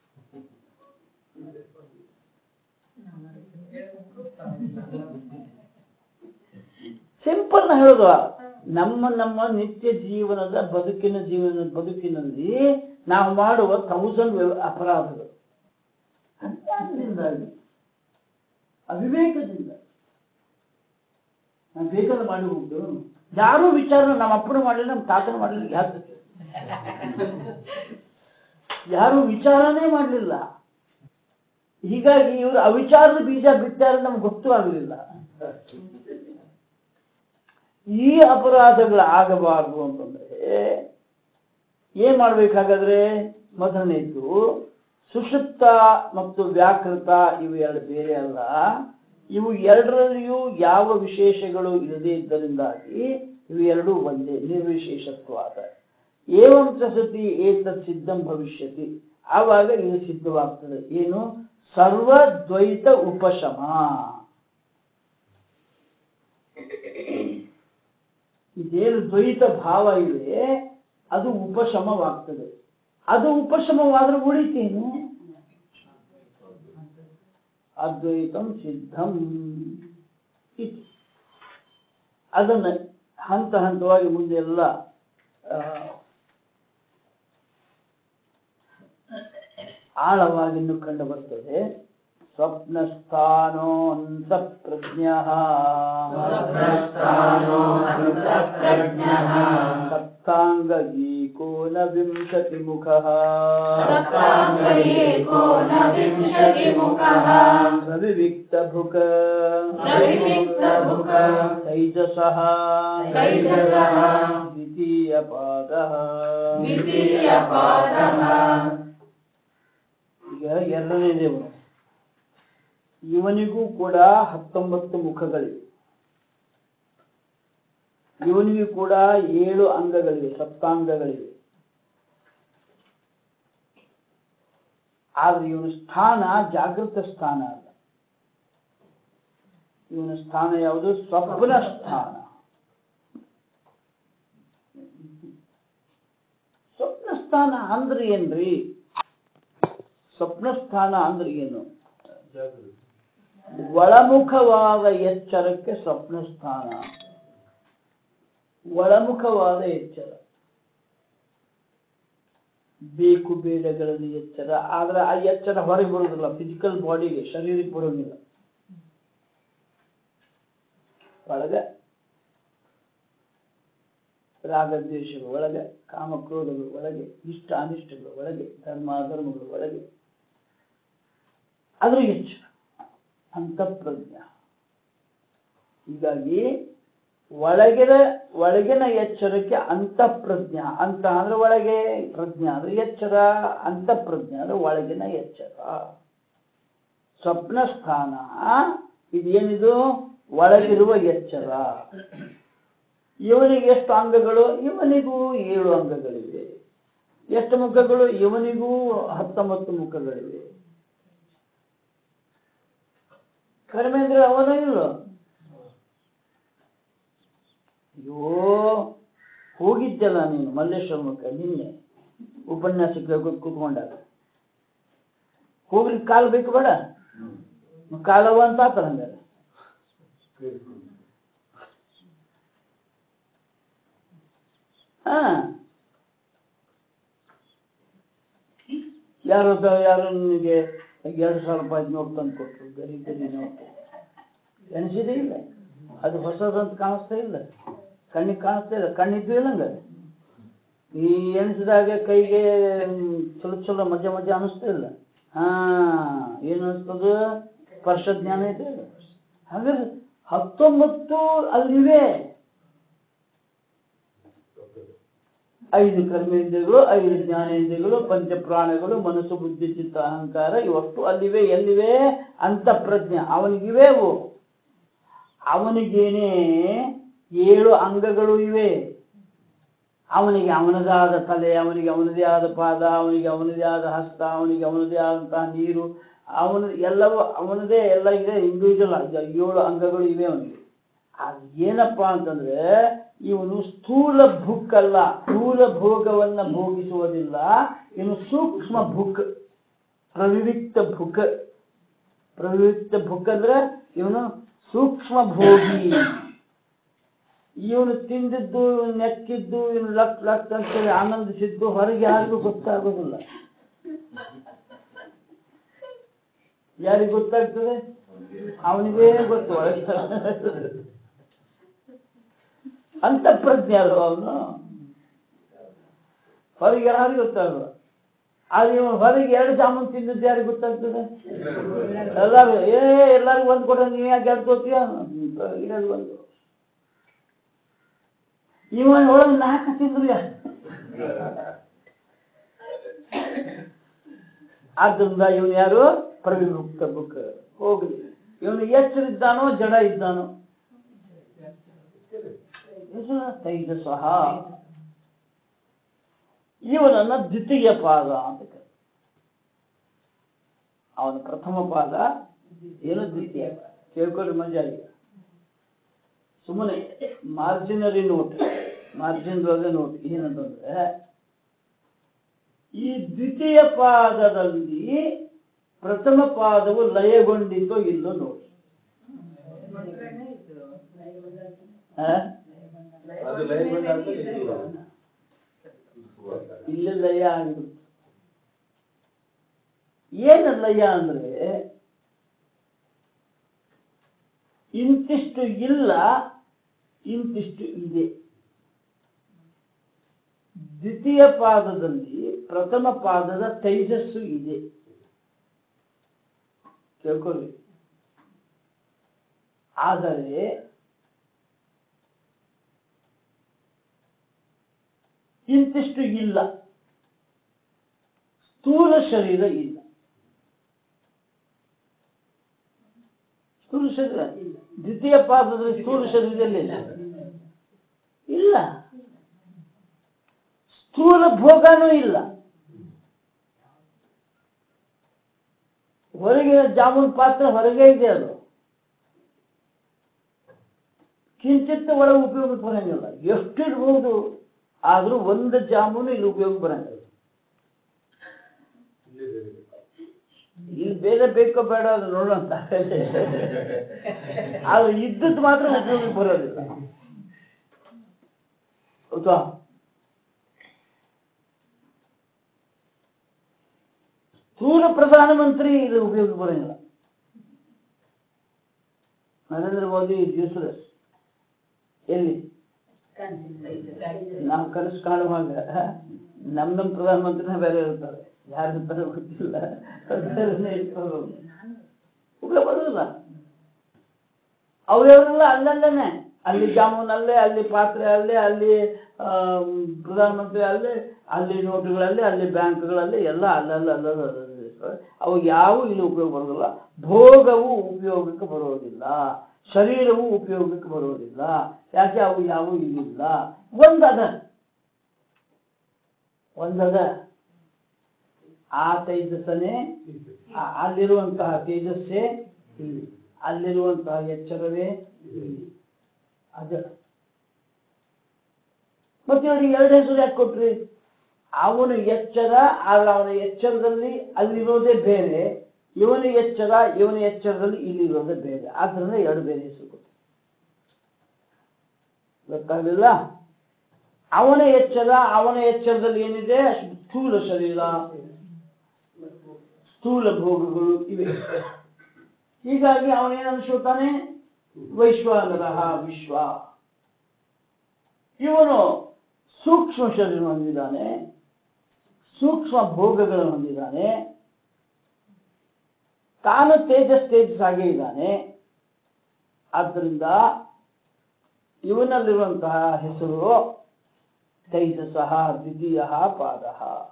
ಸಿಂಪಲ್ ನ ಹೇಳೋದು ನಮ್ಮ ನಮ್ಮ ನಿತ್ಯ ಜೀವನದ ಬದುಕಿನ ಜೀವನ ಬದುಕಿನಲ್ಲಿ ನಾವು ಮಾಡುವ ಥೌಸಂಡ್ ಅಪರಾಧಗಳು ಅಜ್ಞಾನದಿಂದಾಗಿ ಅವಿವೇಕದಿಂದ ನಾನು ಬೇಕಾದ್ರೆ ಮಾಡಿ ಉಂಟು ಯಾರೂ ವಿಚಾರ ನಮ್ಮ ಅಪ್ಪನ ಮಾಡಲಿಲ್ಲ ನಮ್ಮ ತಾತನ ಮಾಡಲಿಲ್ಲ ಯಾರು ಯಾರು ವಿಚಾರನೇ ಮಾಡಲಿಲ್ಲ ಹೀಗಾಗಿ ಇವರು ಅವಿಚಾರದ ಬೀಜ ಬಿಟ್ಟಾರೆ ನಮ್ಗೆ ಗೊತ್ತೂ ಆಗಲಿಲ್ಲ ಈ ಅಪರಾಧಗಳು ಆಗಬಾರದು ಅಂತಂದ್ರೆ ಏನ್ ಮಾಡ್ಬೇಕಾಗಾದ್ರೆ ಮೊದಲನೇದ್ದು ಸುಷುಪ್ತ ಮತ್ತು ವ್ಯಾಕೃತ ಇವು ಎರಡು ಬೇರೆ ಅಲ್ಲ ಇವು ಎರಡರಲ್ಲಿಯೂ ಯಾವ ವಿಶೇಷಗಳು ಇರದೇ ಇದ್ದರಿಂದಾಗಿ ಇವು ಎರಡೂ ಒಂದೇ ನಿರ್ವಿಶೇಷತ್ವಾದ ಏವಂ ಸತಿ ಏತತ್ ಸಿದ್ಧಂ ಭವಿಷ್ಯತಿ ಆವಾಗ ಇದು ಸಿದ್ಧವಾಗ್ತದೆ ಏನು ಸರ್ವದ್ವೈತ ಉಪಶಮ ಇದೇನು ದ್ವೈತ ಭಾವ ಇದೆ ಅದು ಉಪಶಮವಾಗ್ತದೆ ಅದು ಉಪಶಮವಾದ್ರೆ ಉಳಿತೇನು ಅದ್ವೈತಂ ಸಿದ್ಧಂ ಇತಿ ಅದನ್ನ ಹಂತ ಹಂತವಾಗಿ ಮುಂದೆ ಎಲ್ಲ ಆ, ಆಳವಾಗಿ ಇನ್ನು ಕಂಡು ಬರ್ತದೆ ಸ್ವಪ್ನಸ್ಥಾನೋ ಅಂತ ಪ್ರಜ್ಞ ಸ್ವಪ್ನಸ್ಥಾನೋ ಅಂತಃಪ್ರಜ್ಞಃ ಸಪ್ತಾಂಗ ಏಕೋನ ವಿಂಶತಿ ಮುಖ ಸಪ್ತಾಂಗ ಏಕೋನವಿಂಶತಿಮುಖಃ ರವಿವಿಕ್ತ ಭುಕ ರವಿವಿಕ್ತಭುಕ ತೈಜಸಃ ತೈಜಸಃ ದ್ವಿತೀಯ ಪಾದ ದ್ವಿತೀಯಪಾದಃ ಈಗ ಎರಡನೇ ದೇವರು ಇವನಿಗೂ ಕೂಡ ಹತ್ತೊಂಬತ್ತು ಮುಖಗಳಿವೆ ಇವನಿಗೂ ಕೂಡ ಏಳು ಅಂಗಗಳಿವೆ ಸಪ್ತಾಂಗಗಳಿವೆ ಆದ್ರೆ ಇವನ ಸ್ಥಾನ ಜಾಗೃತ ಸ್ಥಾನ ಅಲ್ಲ ಇವನ ಸ್ಥಾನ ಯಾವುದು ಸ್ವಪ್ನ ಸ್ಥಾನ ಸ್ವಪ್ನ ಸ್ಥಾನ ಅಂದ್ರೆ ಏನ್ರಿ ಸ್ವಪ್ನ ಸ್ಥಾನ ಅಂದ್ರೆ ಏನು ಒಳಮುಖವಾದ ಎಚ್ಚರಕ್ಕೆ ಸ್ವಪ್ನ ಸ್ಥಾನ ಒಳಮುಖವಾದ ಎಚ್ಚರ ಬೇಕು ಬೇಡಗಳಲ್ಲಿ ಎಚ್ಚರ ಆದ್ರೆ ಆ ಎಚ್ಚರ ಹೊರಗೆ ಬರುವುದಿಲ್ಲ ಫಿಸಿಕಲ್ ಬಾಡಿಗೆ ಶರೀರಕ್ಕೆ ಬರೋಂಗಿಲ್ಲ ಒಳಗೆ ರಾಗದ್ವೇಷಗಳು ಒಳಗೆ ಕಾಮಕ್ರೋಧಗಳು ಒಳಗೆ ಇಷ್ಟ ಅನಿಷ್ಟಗಳು ಒಳಗೆ ಧರ್ಮ ಅಧರ್ಮಗಳು ಒಳಗೆ ಅದ್ರ ಎಚ್ಚರ ಅಂತಃಪ್ರಜ್ಞ ಹೀಗಾಗಿ ಒಳಗಿನ ಒಳಗಿನ ಎಚ್ಚರಕ್ಕೆ ಅಂತಃಪ್ರಜ್ಞ ಅಂತ ಅಂದ್ರೆ ಒಳಗೆ ಪ್ರಜ್ಞೆ ಅಂದ್ರೆ ಎಚ್ಚರ ಅಂತಃಪ್ರಜ್ಞೆ ಅಂದ್ರೆ ಒಳಗಿನ ಎಚ್ಚರ ಸ್ವಪ್ನ ಸ್ಥಾನ ಇದೇನಿದು ಒಳಗಿರುವ ಎಚ್ಚರ ಇವನಿಗೆ ಎಷ್ಟು ಅಂಗಗಳು ಇವನಿಗೂ ಏಳು ಅಂಗಗಳಿವೆ ಎಷ್ಟು ಮುಖಗಳು ಇವನಿಗೂ ಹತ್ತೊಂಬತ್ತು ಮುಖಗಳಿವೆ ಕಡಿಮೆ ಅಂದ್ರೆ ಅವನು ಇಲ್ಲ ಅಯ್ಯೋ ಹೋಗಿದ್ದಲ್ಲ ನೀನು ಮಲ್ಲೇಶ್ವರಮಕ್ಕೆ ನಿನ್ನೆ ಉಪನ್ಯಾಸ ಕೇಳ್ಕೊತ ಕೂತ್ಕೊಂಡಾಗ ಹೋಗ್ಲಿಕ್ಕೆ ಕಾಲು ಬೇಕು ಬೇಡ ಕಾಲವ ಅಂತ ಆತರ ಹಂಗಾರೆ ಹಾ ಯಾರೋ ಯಾರೋ ನಿನಗೆ ಎರಡು ಸಾವಿರ ರೂಪಾಯಿ ನೋಟ್ ತಂದು ಕೊಟ್ಟರು ಗರಿ ಗರಿ ನೋಟ್ ಎಣಿಸಿದೆ ಇಲ್ಲ ಅದು ಹೊಸದಂತ ಕಾಣಿಸ್ತಾ ಇಲ್ಲ ಕಣ್ಣಿಗೆ ಕಾಣಿಸ್ತಾ ಇಲ್ಲ ಕಣ್ಣಿದ್ದು ಇಲ್ಲ ಹಂಗಾರೆ ಈ ಎಣಿಸಿದಾಗ ಕೈಗೆ ಮ್, ಚಲೋ ಚಲೋ ಮಜಾ ಮಜಾ ಅನಿಸ್ತಾ ಇಲ್ಲ ಹಾ ಏನು ಅನಿಸ್ತದ ಸ್ಪರ್ಶ ಜ್ಞಾನ ಇದೆ ಹಾಗಾದ್ರೆ ಹತ್ತೊಂಬತ್ತು ಅಲ್ಲಿವೆ ಐದು ಕರ್ಮೇಂದ್ರಿಯಗಳು ಐದು ಜ್ಞಾನೇಂದ್ರಿಯಗಳು ಪಂಚಪ್ರಾಣಗಳು ಮನಸ್ಸು ಬುದ್ಧಿ ಚಿತ್ತ ಅಹಂಕಾರ ಇವಷ್ಟು ಅಲ್ಲಿವೆ ಎಲ್ಲಿವೆ ಅಂತಃಪ್ರಜ್ಞೆ ಅವನಿಗಿವೆ ಅವು ಅವನಿಗೇನೆ ಏಳು ಅಂಗಗಳು ಇವೆ ಅವನಿಗೆ ಅವನದೇ ಆದ ತಲೆ ಅವನಿಗೆ ಅವನದೇ ಆದ ಪಾದ ಅವನಿಗೆ ಅವನದೇ ಆದ ಹಸ್ತ ಅವನಿಗೆ ಅವನದೇ ಆದಂತಹ ನೀರು ಅವನ ಎಲ್ಲವೂ ಅವನದೇ ಎಲ್ಲ ಇದೆ ಇಂಡಿವಿಜುವಲ್ ಏಳು ಅಂಗಗಳು ಇವೆ ಅವನಿಗೆ ಅದು ಏನಪ್ಪಾ ಅಂತಂದ್ರೆ ಇವನು ಸ್ಥೂಲ ಭುಕ್ ಅಲ್ಲ ಸ್ಥೂಲ ಭೋಗವನ್ನ ಭೋಗಿಸುವುದಿಲ್ಲ ಇವನು ಸೂಕ್ಷ್ಮ ಭುಕ್ ಪ್ರವಿವಿಕ್ತ ಭುಕ್ ಪ್ರವಿವಿಕ್ತ ಭುಕ್ ಅಂದ್ರೆ ಇವನು ಸೂಕ್ಷ್ಮ ಭೋಗಿ ಇವನು ತಿಂದಿದ್ದು ಇವನು ನೆಕ್ಕಿದ್ದು ಇವನು ಲಕ್ ಲಕ್ ಅಂತೇಳಿ ಆನಂದಿಸಿದ್ದು ಹೊರಗೆ ಯಾರಿಗೂ ಗೊತ್ತಾಗೋದಿಲ್ಲ ಯಾರಿಗೆ ಗೊತ್ತಾಗ್ತದೆ ಅವನಿಗೇ ಗೊತ್ತು ಒಳಗೆ ಅಂತಃಪ್ರಜ್ಞೆ ಅಲ್ವ ಅವನು ಹೊರಗೆ ಯಾರಿಗೂ ಗೊತ್ತಾಗಲ್ಲ ಆದ್ರೆ ಇವನು ಹೊರಗೆ ಎರಡು ಜಾಮೂನ್ ತಿಂದದ್ದು ಯಾರಿಗೆ ಗೊತ್ತಾಗ್ತದೆ ಎಲ್ಲಾರು ಏ ಎಲ್ಲರಿಗೂ ಒಂದು ಕೊಡ ನೀವ್ ಯಾಕೆ ಎರಡು ಕೊಡ್ತೀಯ ಇರೋದು ಒಂದು ಇವನ್ ಒಳಗೆ ನಾಲ್ಕು ತಿಂದ್ರು ಯಾರು ಆದ್ದರಿಂದ ಇವನು ಯಾರು ಪ್ರವಿಮುಕ್ತ ಬುಕ್ ಹೋಗ್ಲಿ ಇವನು ಎಚ್ಚರ ಇದ್ದಾನೋ ಜಡ ಇದ್ದಾನೋ ತೈಜಸಃ ಇವನನ್ನ ದ್ವಿತೀಯ ಪಾದ ಅಂತ ಕರೀತಾರೆ ಅವನ ಪ್ರಥಮ ಪಾದ ಏನು ದ್ವಿತೀಯ ಪಾದ ಕೇಳ್ಕೊಳ್ಳಿ ಮಜಾ ಈಗ ಸುಮ್ಮನೆ ಮಾರ್ಜಿನರಿ ನೋಟ್ ಮಾರ್ಜಿನ್ ನೋಟ್ ಏನಂತಂದ್ರೆ ಈ ದ್ವಿತೀಯ ಪಾದದಲ್ಲಿ ಪ್ರಥಮ ಪಾದವು ಲಯಗೊಂಡಿತೋ ಇಲ್ಲೋ ನೋಡಿ ಆ? ಅದು ಲೈನ್ ಆದ್ಮೇಲೆ ಇದು ಇಲ್ಲಿ ಲಯ ಆಗಿರುತ್ತೆ ಏನು ಲಯ ಅಂದ್ರೆ ಇಂತಿಷ್ಟು ಇಲ್ಲ ಇಂತಿಷ್ಟು ಇದೆ ದ್ವಿತೀಯ ಪಾದದಲ್ಲಿ ಪ್ರಥಮ ಪಾದದ ತೈಜಸ್ಸು ಇದೆ ಕೇಳ್ಕೊಳ್ಳಿ ಆದರೆ ಇಂತಿಷ್ಟು ಇಲ್ಲ ಸ್ಥೂಲ ಶರೀರ ಇಲ್ಲ ಸ್ಥೂಲ ಶರೀರ ದ್ವಿತೀಯ ಪಾದದಲ್ಲಿ ಸ್ಥೂಲ ಶರೀರದಲ್ಲಿ ಇಲ್ಲ ಇಲ್ಲ ಸ್ಥೂಲ ಭೋಗನೂ ಇಲ್ಲ ಹೊರಗಿನ ಜಾಮೂನ್ ಪಾತ್ರ ಹೊರಗೆ ಇದೆ ಅದು ಕಿಂಚಿತ್ತ ಒಳಗೆ ಉಪಯೋಗಕ್ಕೆ ಬರಂಗಿಲ್ಲ ಎಷ್ಟು ಇರ್ಬೋದು ಆದ್ರೂ ಒಂದು ಜಾಮೂನು ಇಲ್ಲಿ ಉಪಯೋಗ ಬರಂಗಿಲ್ಲ ಇಲ್ಲಿದೆ. ಇಲ್ಲಿ ಬೇರೆ ಬೇಕೋ ಬೇಡ ಅದು ನೋಡೋಂತ ಆದ್ರೆ ಇದ್ದದ್ದು ಮಾತ್ರ ಉಪಯೋಗಕ್ಕೆ ಬರೋದಿಲ್ಲ ಹೌದಾ ಸ್ಥೂಲ ಪ್ರಧಾನಮಂತ್ರಿ ಇದು ಉಪಯೋಗಕ್ಕೆ ಬರಂಗಿಲ್ಲ ನರೇಂದ್ರ ಮೋದಿ ಇಸ್ ಯೂಸ್ಲೆಸ್ ಎಲ್ಲಿ ನಾವು ಕನಸು ಕಾಣುವಾಗ ನಮ್ ನಮ್ ಪ್ರಧಾನಮಂತ್ರಿನ ಬೇರೆ ಇರ್ತಾರೆ ಯಾರು ಇರ್ತಾರೆ ಗೊತ್ತಿಲ್ಲ ಬೇರೆನೇ ಇರ್ತಾರೆ. ಉಪಯೋಗ ಬರೋದಿಲ್ಲ ಅವ್ರವರೆಲ್ಲ ಅಲ್ಲಲ್ಲೇನೆ ಅಲ್ಲಿ ಜಾಮೂನ್ ಅಲ್ಲೇ ಅಲ್ಲಿ ಪಾತ್ರೆ ಅಲ್ಲೇ ಅಲ್ಲಿ ಆಮ್, ಪ್ರಧಾನಮಂತ್ರಿ ಅಲ್ಲೇ ಅಲ್ಲಿ ನೋಟುಗಳಲ್ಲಿ ಅಲ್ಲಿ ಬ್ಯಾಂಕ್ಗಳಲ್ಲಿ ಎಲ್ಲ ಅಲ್ಲಲ್ಲ ಅಲ್ಲಲ್ಲ ಅಲ್ಲಲ್ಲ ಇರ್ತವೆ. ಅವು ಯಾವ ಇಲ್ಲಿ ಉಪಯೋಗ ಬರೋದಿಲ್ಲ ಭೋಗವು ಉಪಯೋಗಕ್ಕೆ ಬರೋದಿಲ್ಲ ಶರೀರವು ಉಪಯೋಗಕ್ಕೆ ಬರೋದಿಲ್ಲ ಯಾಕೆ ಅವು ಯಾವ ಇಲ್ಲಿಲ್ಲ ಒಂದದ ಒಂದದ ಆ ತೈಜಸ್ಸನೇ ಆ- ಅಲ್ಲಿರುವಂತಹ ತೇಜಸ್ಸೇ ಇಲ್ಲಿ ಅಲ್ಲಿರುವಂತಹ ಎಚ್ಚರವೇ ಇಲ್ಲಿ ಅದ ಮತ್ತೆ ಅವರಿಗೆ ಎರಡು ಹೆಸರು ಯಾಕೆ ಕೊಟ್ರಿ ಅವನು ಎಚ್ಚರ ಆದ್ರೆ ಅವನ ಎಚ್ಚರದಲ್ಲಿ ಅಲ್ಲಿರೋದೇ ಬೇರೆ ಇವನ ಎಚ್ಚರ ಇವನ ಎಚ್ಚರದಲ್ಲಿ ಇಲ್ಲಿರೋದೇ ಬೇರೆ ಆದ್ರಿಂದ ಎರಡು ಬೇರೆ ಹೆಸರು ಕೊಟ್ರು ಗೊತ್ತಾಗಲಿಲ್ಲ ಅವನ ಎಚ್ಚರ ಅವನ ಎಚ್ಚರದಲ್ಲಿ ಏನಿದೆ ಸ್ಥೂಲ ಶರೀರ ಸ್ಥೂಲ ಭೋಗಗಳು ಇವೆ ಹೀಗಾಗಿ ಅವನೇನು ಅನ್ಸ್ಕೊತಾನೆ ವೈಶ್ವಾನರ ವಿಶ್ವ ಇವನು ಸೂಕ್ಷ್ಮ ಶರೀರ ಹೊಂದಿದ್ದಾನೆ ಸೂಕ್ಷ್ಮ ಭೋಗಗಳನ್ನು ಹೊಂದಿದ್ದಾನೆ ತಾನು ತೇಜಸ್ ತೇಜಸ್ ಆಗೇ ಇದ್ದಾನೆ ಆದ್ದರಿಂದ ಇವನಲ್ಲಿರುವಂತಹ ಹೆಸರು ತೈಜಸಃ ದ್ವಿತೀಯ ಪಾದ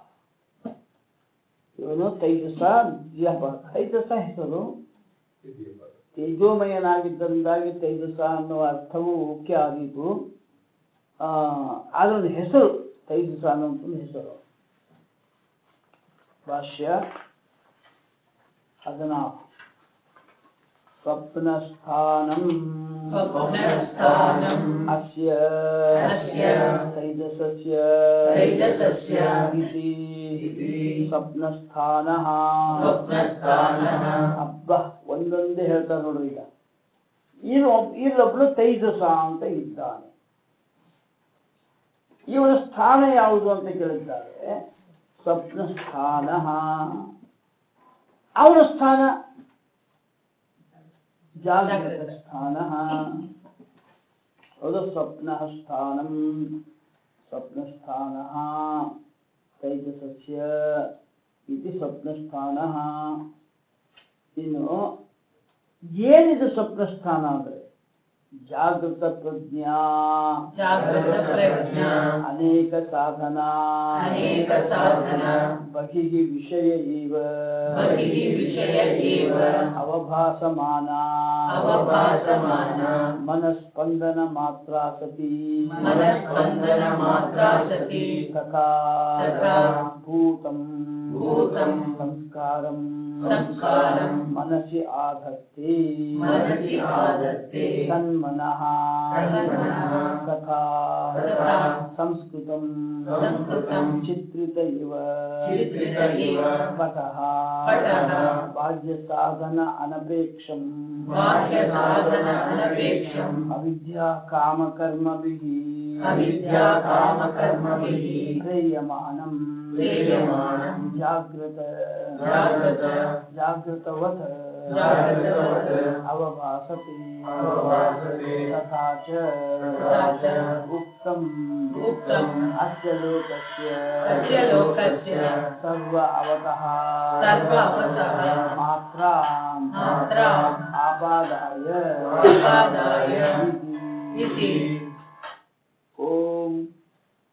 ಇವನು ತೈಜಸ ದ್ವಿತೀಯ ಪಾದ ತೈಜಸ ಹೆಸರು ಇದೆಯಪ್ಪ. ತೇಜೋಮಯನಾಗಿದ್ದರಿಂದಾಗಿ ತೈಜಸ ಅನ್ನುವ ಅರ್ಥವು ಮುಖ್ಯ ಆಗಿದ್ದು ಆ ಅದೊಂದು ಹೆಸರು ತೈಜಸ ಅನ್ನುವಂಥ ಒಂದು ಹೆಸರು ಭಾಷ್ಯ ಹದಿನಾಲ್ಕು ಸ್ವಪ್ನಸ್ಥಾನಂ ಸ್ವಪ್ನಸ್ಥಾನಂ ಅಸ್ಯ ಅಸ್ಯ ತೈಜಸಸ್ಯ ತೈಜಸಸ್ಯ ಇತಿ ಇತಿ ಸ್ವಪ್ನಸ್ಥಾನಃ ಸ್ವಪ್ನಸ್ಥಾನಃ ಹಬ್ಬ ಒಂದೊಂದೇ ಹೇಳ್ತಾರೆ ನೋಡ್ರಿ ಈಗ ಇನ್ನು ಇಲ್ಲೊಬ್ಳು ತೈಜಸ ಅಂತ ಇದ್ದಾನೆ ಇವನ ಸ್ಥಾನ ಯಾವುದು ಅಂತ ಕೇಳಿದ್ದಾರೆ ಸ್ವಪ್ನ ಸ್ಥಾನ ಅವನ ಸ್ಥಾನ ಜಾಗೃತ ಸ್ಥಾನ ಹೌದು ಸ್ವಪ್ನ ಸ್ಥಾನಂ ಸ್ವಪ್ನ ಸ್ಥಾನ ತೈಜಸಸ್ಯ ಇದು ಸ್ವಪ್ನ ಸ್ಥಾನ ಇನ್ನು ಏನಿದು ಸ್ವಪ್ನ ಸ್ಥಾನ ಅಂದ್ರೆ ಜಾಗೃತ ಪ್ರಜ್ಞಾ ಜಾಗೃತ ಪ್ರಜ್ಞಾ ಅನೇಕ ಸಾಧನ ಅನೇಕ ಸಾಧನ ಬಹಿಃ ವಿಷಯ ಇವ ಬಹಿಃ ವಿಷಯ ಇವ ಅವಭಾಸಮಾನ ಅವಭಾಸಮಾನ ಮನಸ್ಪಂದನ ಮಾತ್ರ ಸತಿ ಮನಸ್ಪಂದನ ಮಾತ್ರ ಸತಿ ತಥಾ ತಥಾ ಭೂತಂ ಭೂತಂ ಸಂಸ್ಕಾರಂ ಸಂಸ್ಕಾರಂ ಮನಸಿ ಆಧತ್ತೆ ಮನಸಿ ಆದತ್ತೆ ತನ್ಮನಃ ತನ್ಮನಃ ತಥಾ ತಥಾ ಸಂಸ್ಕೃತಂ ಸಂಸ್ಕೃತಂ ಚಿತ್ರಿತ ಇವ ಚಿತ್ರಿತ ಇವ ಪಟಃ ಪಟಃ ಬಾಹ್ಯ ಸಾಧನ ಅನಪೇಕ್ಷಂ ಬಾಹ್ಯ ಸಾಧನ ಅನಪೇಕ್ಷಂ ಅವಿದ್ಯಾ ಕಾಮಕರ್ಮಭಿಃ ಅವಿದ್ಯಾ ಕಾಮಕರ್ಮಭಿಃ ಕ್ರಿಯಮಾಣಂ ಕ್ರಿಯಮಾಣಂ ಜಾಗೃತ ಜಾಗೃತ ಜಾಗೃತವತ್ ಜಾಗೃತವತ್ ಅವಭಾಸತೆ ಅವಭಾಸತೆ ತಥಾ ಚ ತಥಾ ಚ ಉಕ್ತಂ ಉಕ್ತಂ ಅಸ್ಯ ಲೋಕಸ್ಯ ಅಸ್ಯ ಲೋಕಸ್ಯ ಸರ್ವ ಅವತಃ ಸರ್ವ ಅವತಃ ಮಾತ್ರ ಮಾತ್ರ ಆಪಾದಾಯ ಆಪಾದಾಯ ಇತಿ ಇತಿ